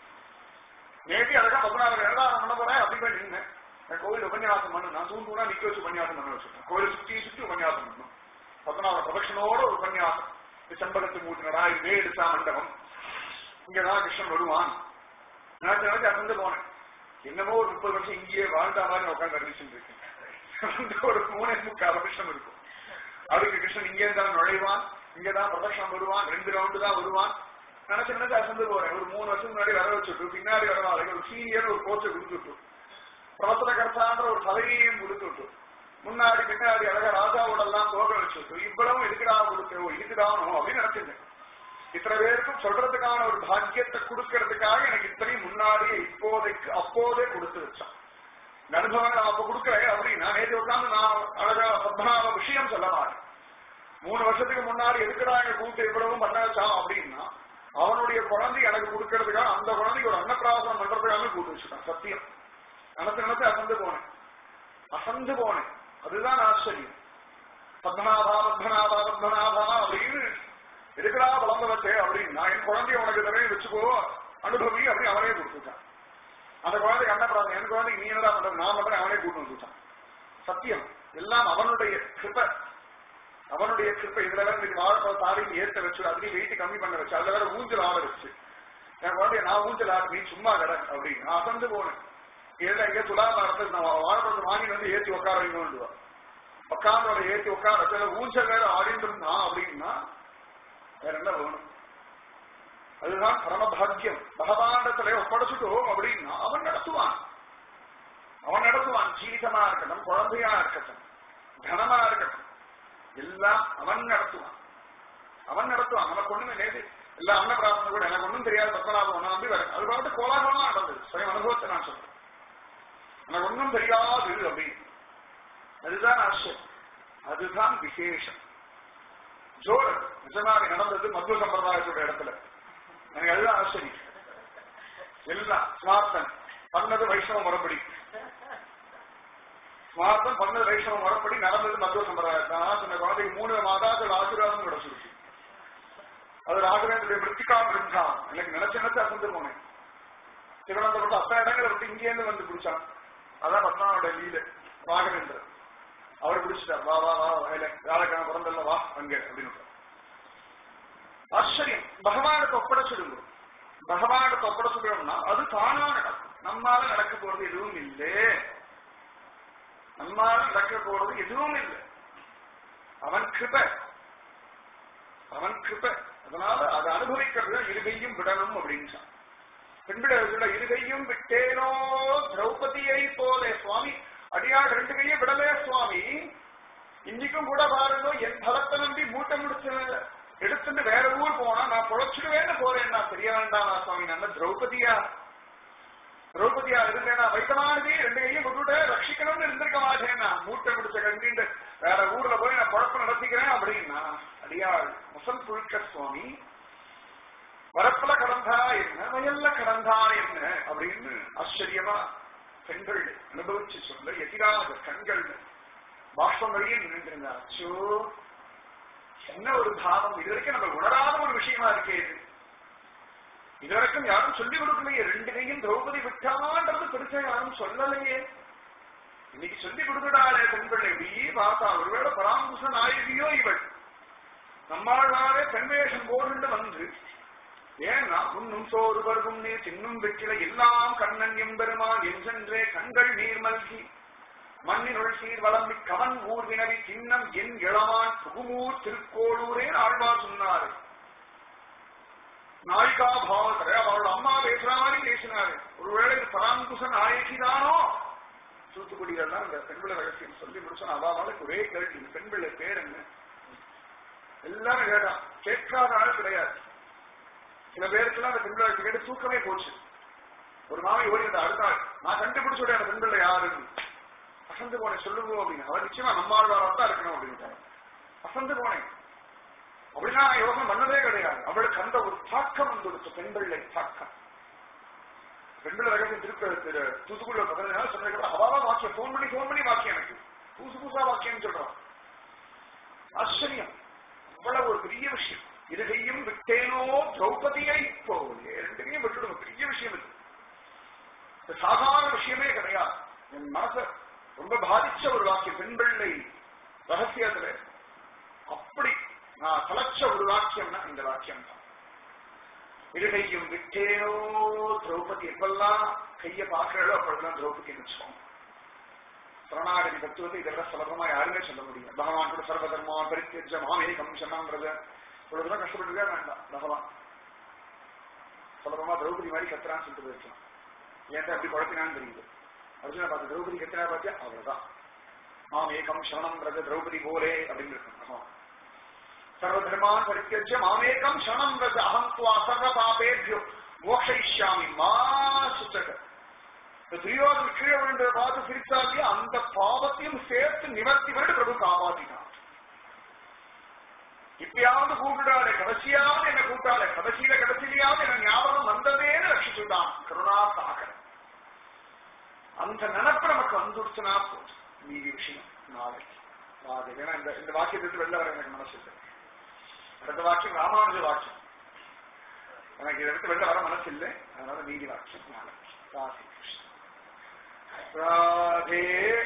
நேற்று அதுக்காக பதினாறு இரண்டாயிரம் பண்ண போறேன் அப்படி போய் நின்னேன் கோவில் உபன்யாசம் பண்ணு நான் தூண்டு நிக்க வச்சு உபன்யாசம் பண்ண வச்சிருக்கேன் கோயில் சுத்தி சுத்தி உபன்யாசம் பண்ணணும் பத்மநாப பிரதட்சணோட ஒரு உபன்யாசம் இது செம்பகத்து மூட்டினடா இது எடுத்தா மண்டபம் இங்கதான் கிருஷ்ணன் வருவான் நான் நினைச்சு அசந்து போனேன் என்னமோ ஒரு முப்பது வருஷம் இங்கேயே வாழ்ந்த மாதிரி உட்காந்து அறிவிச்சுட்டு இருக்கேன் ஒரு மூணே முக்கால் வருஷம் இருக்கும் அதுக்கு கிருஷ்ணன் இங்கே தான் நுழைவான் இங்கதான் பிரதட்சணம் வருவான் ரெண்டு ரவுண்டு தான் வருவான் நினைச்சு நினைச்சு அசந்து போறேன் ஒரு மூணு வருஷம் முன்னாடி வர வச்சுட்டு பின்னாடி வரவாங்க ஒரு சீனியர் ஒரு கோச்சை கொடுத்துட்டு பிரபத்துல கர்த்தான்ற ஒரு பதவியையும் கொடுத்துட்டு முன்னாடி பின்னாடி அழகா ராஜாவோட எல்லாம் தோக வச்சுட்டு இவ்வளவும் இருக்குடா கொடுக்கோ இருக்குதானோ அப்படின்னு நினைச்சிருந்தேன் இத்தனை பேருக்கும் சொல்றதுக்கான ஒரு பாக்கியத்தை கொடுக்கறதுக்காக எனக்கு இத்தனையும் முன்னாடியே இப்போதைக்கு அப்போதே கொடுத்து வச்சான் இந்த அனுபவம் நான் அப்ப கொடுக்கறேன் அப்படின்னா நேற்று உட்காந்து நான் அழகா பத்மநாப விஷயம் சொல்ல மாட்டேன் மூணு வருஷத்துக்கு முன்னாடி எதுக்குடா எங்க கூட்டு இவ்வளவும் பண்ண வச்சான் அப்படின்னா அவனுடைய குழந்தை எனக்கு கொடுக்கறதுக்காக அந்த குழந்தைக்கு ஒரு அன்னப்பிராசனம் பண்றதுக்காக கூட்டு வச்சுட்டான் சத்தியம் நினைச்சு நினைச்சு அசந்து போனேன் அசந்து போனேன் அதுதான் ஆச்சரியம் பத்மநாபா பத்மநாபா பத்மநாபா அப்படின்னு எதுக்குடா வளர்ந்த வச்சே அப்படின்னா என் குழந்தைய உனக்கு தரவே வச்சுக்கோ அனுபவி அப்படின்னு அவனே கொடுத்துட்டான் அந்த குழந்தைக்கு அன்னப்பிராசம் என் குழந்தைக்கு நீ என்னடா பண்றது நான் பண்றேன் அவனே கூட்டு வந்துட்டான் சத்தியம் எல்லாம் அவனுடைய கிருப்ப அவனுடைய கிருப்பை இதுல வேற இன்னைக்கு வாழைப்பழ தாரையும் ஏத்த வச்சு அதுலயும் வெயிட் கம்மி பண்ண வச்சு அதுல வேற ஊஞ்சல் ஆட வச்சு என் குழந்தைய நான் ஊஞ்சல் ஆட நீ சும்மா கட அப்படின்னு நான் அசந்து போனேன் இதுல எங்க துலாம நடந்தது நான் வாழைப்பழத்தை வாங்கி வந்து ஏத்தி உட்கார வைங்க உட்காந்து ஏத்தி உட்கார வச்சு ஊஞ்சல் வேற ஆடிட்டு இருந்தான் அப்படின்னா வேற என்ன வேணும் அதுதான் பரமபாக்கியம் பகவாண்டத்துல ஒப்படைச்சுட்டோம் அப்படின்னா அவன் நடத்துவான் அவன் நடத்துவான் ஜீவிதமா இருக்கட்டும் குழந்தையா இருக்கட்டும் தனமா இருக்கட்டும் எல்லாம் அவன் நடத்துவான் அவன் நடத்துவான் நமக்கு ஒண்ணுமே நேற்று எல்லா அன்னபிராசனம் கூட எனக்கு ஒண்ணும் தெரியாது பத்மநாபம் நான் நம்பி வரேன் அது பாட்டு கோலாகலமா நடந்தது சுயம் அனுபவத்தை நான் சொல்றேன் எனக்கு ஒண்ணும் தெரியாது அப்படின்னு அதுதான் ஆச்சரியம் அதுதான் விசேஷம் ஜோடு நிஜமாக நடந்தது மத்வ சம்பிரதாயத்தோட இடத்துல எனக்கு அதுதான் ஆச்சரியம் எல்லாம் ஸ்மார்த்தன் பண்ணது வைஷ்ணவ முறைப்படி ஸ்மார்த்தன் பண்ணது வைஷ்ணவ முறைப்படி நடந்தது மத்வ சம்பிரதாயம் தான் சொன்ன குழந்தைக்கு மூணு மாதாக்கள் ஆசீர்வாதம் கிடைச்சிருச்சு அது ராகவேந்திர மிருத்திகா மிருந்தா எனக்கு நினைச்சு நினைச்சு அசந்து போனேன் திருவனந்தபுரத்து அத்தனை இடங்களை விட்டு இங்கேருந்து வந்து பிடிச்சான் அதான் பத்மநாபோட லீல ராகவேந்திரன் அவர் பிடிச்சிட்டார் வா வா வா வேலை வியாழக்கிழமை பிறந்தல்ல வா அங்க அப்படின்னு ஆச்சரியம் பகவானுக்கு ஒப்படைச்சிடுங்க பகவானுக்கு ஒப்படைச்சிடும்னா அது தானா நடக்கும் நம்மால நடக்க போறது எதுவும் இல்லை நம்மால நடக்க போறது எதுவும் இல்லை அவன் கிருப அவன் கிருப அதனால அதை அனுபவிக்கிறது இருகையும் விடணும் அப்படின்னு பெண்பிட இருகையும் விட்டேனோ திரௌபதியை போலே சுவாமி அடியாள் ரெண்டு கையும் விடலே சுவாமி இன்னைக்கும் கூட பாருங்க என் பலத்தை நம்பி மூட்டை முடிச்சு எடுத்துட்டு வேற ஊர் போனா நான் பொழைச்சிடுவேன்னு போறேன் நான் தெரிய வேண்டாம் சுவாமி நான் திரௌபதியா திரௌபதியா இருந்தேனா வைத்தமானதே ரெண்டு கையும் விட்டுட்டு ரட்சிக்கணும்னு இருந்திருக்க மாட்டேன் மூட்டை முடிச்ச கண்டிட்டு வேற ஊர்ல போய் நான் குழப்பம் நடத்திக்கிறேன் அப்படின்னா அடியாள் முசல் புழுக்க சுவாமி வரப்புல கடந்தா என்ன வயல்ல கடந்தா என்ன அப்படின்னு ஆச்சரியமா பெண்கள் அனுபவிச்சு சொல்ல எதிராக கண்கள் பாஷ்பம் வழியே நின்றுருந்தா அச்சோ என்ன ஒரு பாவம் இது வரைக்கும் நம்ம உணராத ஒரு விஷயமா இருக்கே இது இதுவரைக்கும் யாரும் சொல்லிக் கொடுக்கலையே ரெண்டு கையும் திரௌபதி விட்டான்றது பெருசா யாரும் சொல்லலையே இன்னைக்கு சொல்லிக் கொடுக்கடாளே பெண்கள் எப்படி பார்த்தா ஒருவேளை பராங்குச நாயகியோ இவள் நம்மாழ்வாரே பெண்வேஷம் போட்டு வந்து ஏன்னா உன்னும் சோறு பருகும் நீர் தின்னும் வெற்றில எல்லாம் கண்ணன் எம்பெருமான் என்றென்றே கண்கள் நீர் மல்கி மண்ணினுள் சீர் வளம்பி கவன் ஊர் வினவி சின்னம் என் இளமான் புகுமூர் திருக்கோளூரே ஆழ்வார் சொன்னாரு நாயிகா பாவத்துல அவளோட அம்மா பேசுற மாதிரி பேசினாரு ஒருவேளை இது பராங்குச நாயகிதானோ தூத்துக்குடிகள் தான் இந்த பெண்பிள்ளை ரகசியம் சொல்லி முடிச்சோம் அவாவாளுக்கு ஒரே கேள்வி இந்த பெண்பிள்ளை பேர் என்ன எல்லாரும் கேட்டான் கேட்காத ஆள் கிடையாது சில பேருக்குலாம் அந்த பெண்பிள்ளை கேட்டு தூக்கமே போச்சு ஒரு மாமி ஓடி அந்த அடுத்த ஆள் நான் கண்டுபிடிச்சோட அந்த பெண்பிள்ளை யாருன்னு அசந்து போனேன் சொல்லுவோம் அப்படின்னு அவர் நிச்சயமா நம்மாழ்வாரா தான் இருக்கணும் அப்படின்னு அசந்து போனேன் அப்படின்னா யோகம் பண்ணதே கிடையாது அவளுக்கு அந்த ஒரு தாக்கம் வந்துடுச்சு பெண்பிள்ளை தாக்கம் பெண்பிள்ளை ரகசியம் திருப்ப திரு தூத்துக்குடியில பதினஞ்சு சொன்னதுக்கு அவாவா வாக்கியம் போன் பண்ணி போன் பண்ணி வாக்கியம் எனக்கு புதுசு புதுசா வாக்கியம் சொல்றான் ஆச்சரியம் அவ்வளவு ஒரு பெரிய விஷயம் இருகையும் விட்டேனோ திரௌபதியை போலே ரெண்டையும் விட்டுடுங்க பெரிய விஷயம் இது இது சாதாரண விஷயமே கிடையாது என் மனச ரொம்ப பாதிச்ச ஒரு வாக்கியம் பெண்பிள்ளை ரகசியத்துல நான் சலச்ச ஒரு வாக்கியம்னா இந்த வாக்கியம் தான் இருகையும் விட்டேனோ திரௌபதி எப்பெல்லாம் கைய பாக்குறாளோ அப்பொழுதுதான் திரௌபதி வச்சுக்கோங்க சரணாகதி தத்துவத்தை இதை விட சுலபமா யாருமே சொல்ல முடியும் பகவான் கூட சர்வதர்மான் பரித்தியஜ மாமேகம் சொன்னாங்கிறத இவ்வளவுதான் கஷ்டப்பட்டுருக்கா வேண்டாம் பகவான் சுலபமா திரௌபதி மாதிரி கத்துறான்னு சொல்லிட்டு போயிருக்கலாம் ஏன்டா அப்படி குழப்பினான்னு தெரியுது அர்ஜுன பார்த்து திரௌபதி கத்துறா பார்த்தியா அவ்வளவுதான் மாமேகம் சரணம் ரஜ திரௌபதி போலே அப்படின்னு இருக்கும் பகவான் சர்வதர்மான் பரித்தியஜ மாமேகம் சரணம் ரஜ அகம் துவா சர்வ பாபேபியோ மோஷயிஷ்யாமி மா சுச்சக இந்த துரியோதன் கீழே விழுந்ததை பார்த்து சிரித்தாலே அந்த பாவத்தையும் சேர்த்து நிவர்த்தி பண்ணி பிரபு காப்பாத்தினான் இப்பயாவது கூப்பிடாத கடைசியாவது என்ன கூப்பிடாத கடைசியில கடைசியிலாவது என்ன ஞாபகம் வந்ததேன்னு ரட்சிச்சுட்டான் கருணா சாகர் அந்த நினப்பு நமக்கு வந்துடுச்சுனா போதும் மீதி விஷயம் நாளைக்கு நாளை ஏன்னா இந்த இந்த வாக்கியத்துக்கு வெளில வர எனக்கு மனசு இல்லை அடுத்த வாக்கியம் ராமானுஜ வாக்கியம் எனக்கு இதை விட்டு வெளில வர மனசு இல்லை அதனால மீதி வாக்கியம் நாளைக்கு ராதே கிருஷ்ணன் ராதே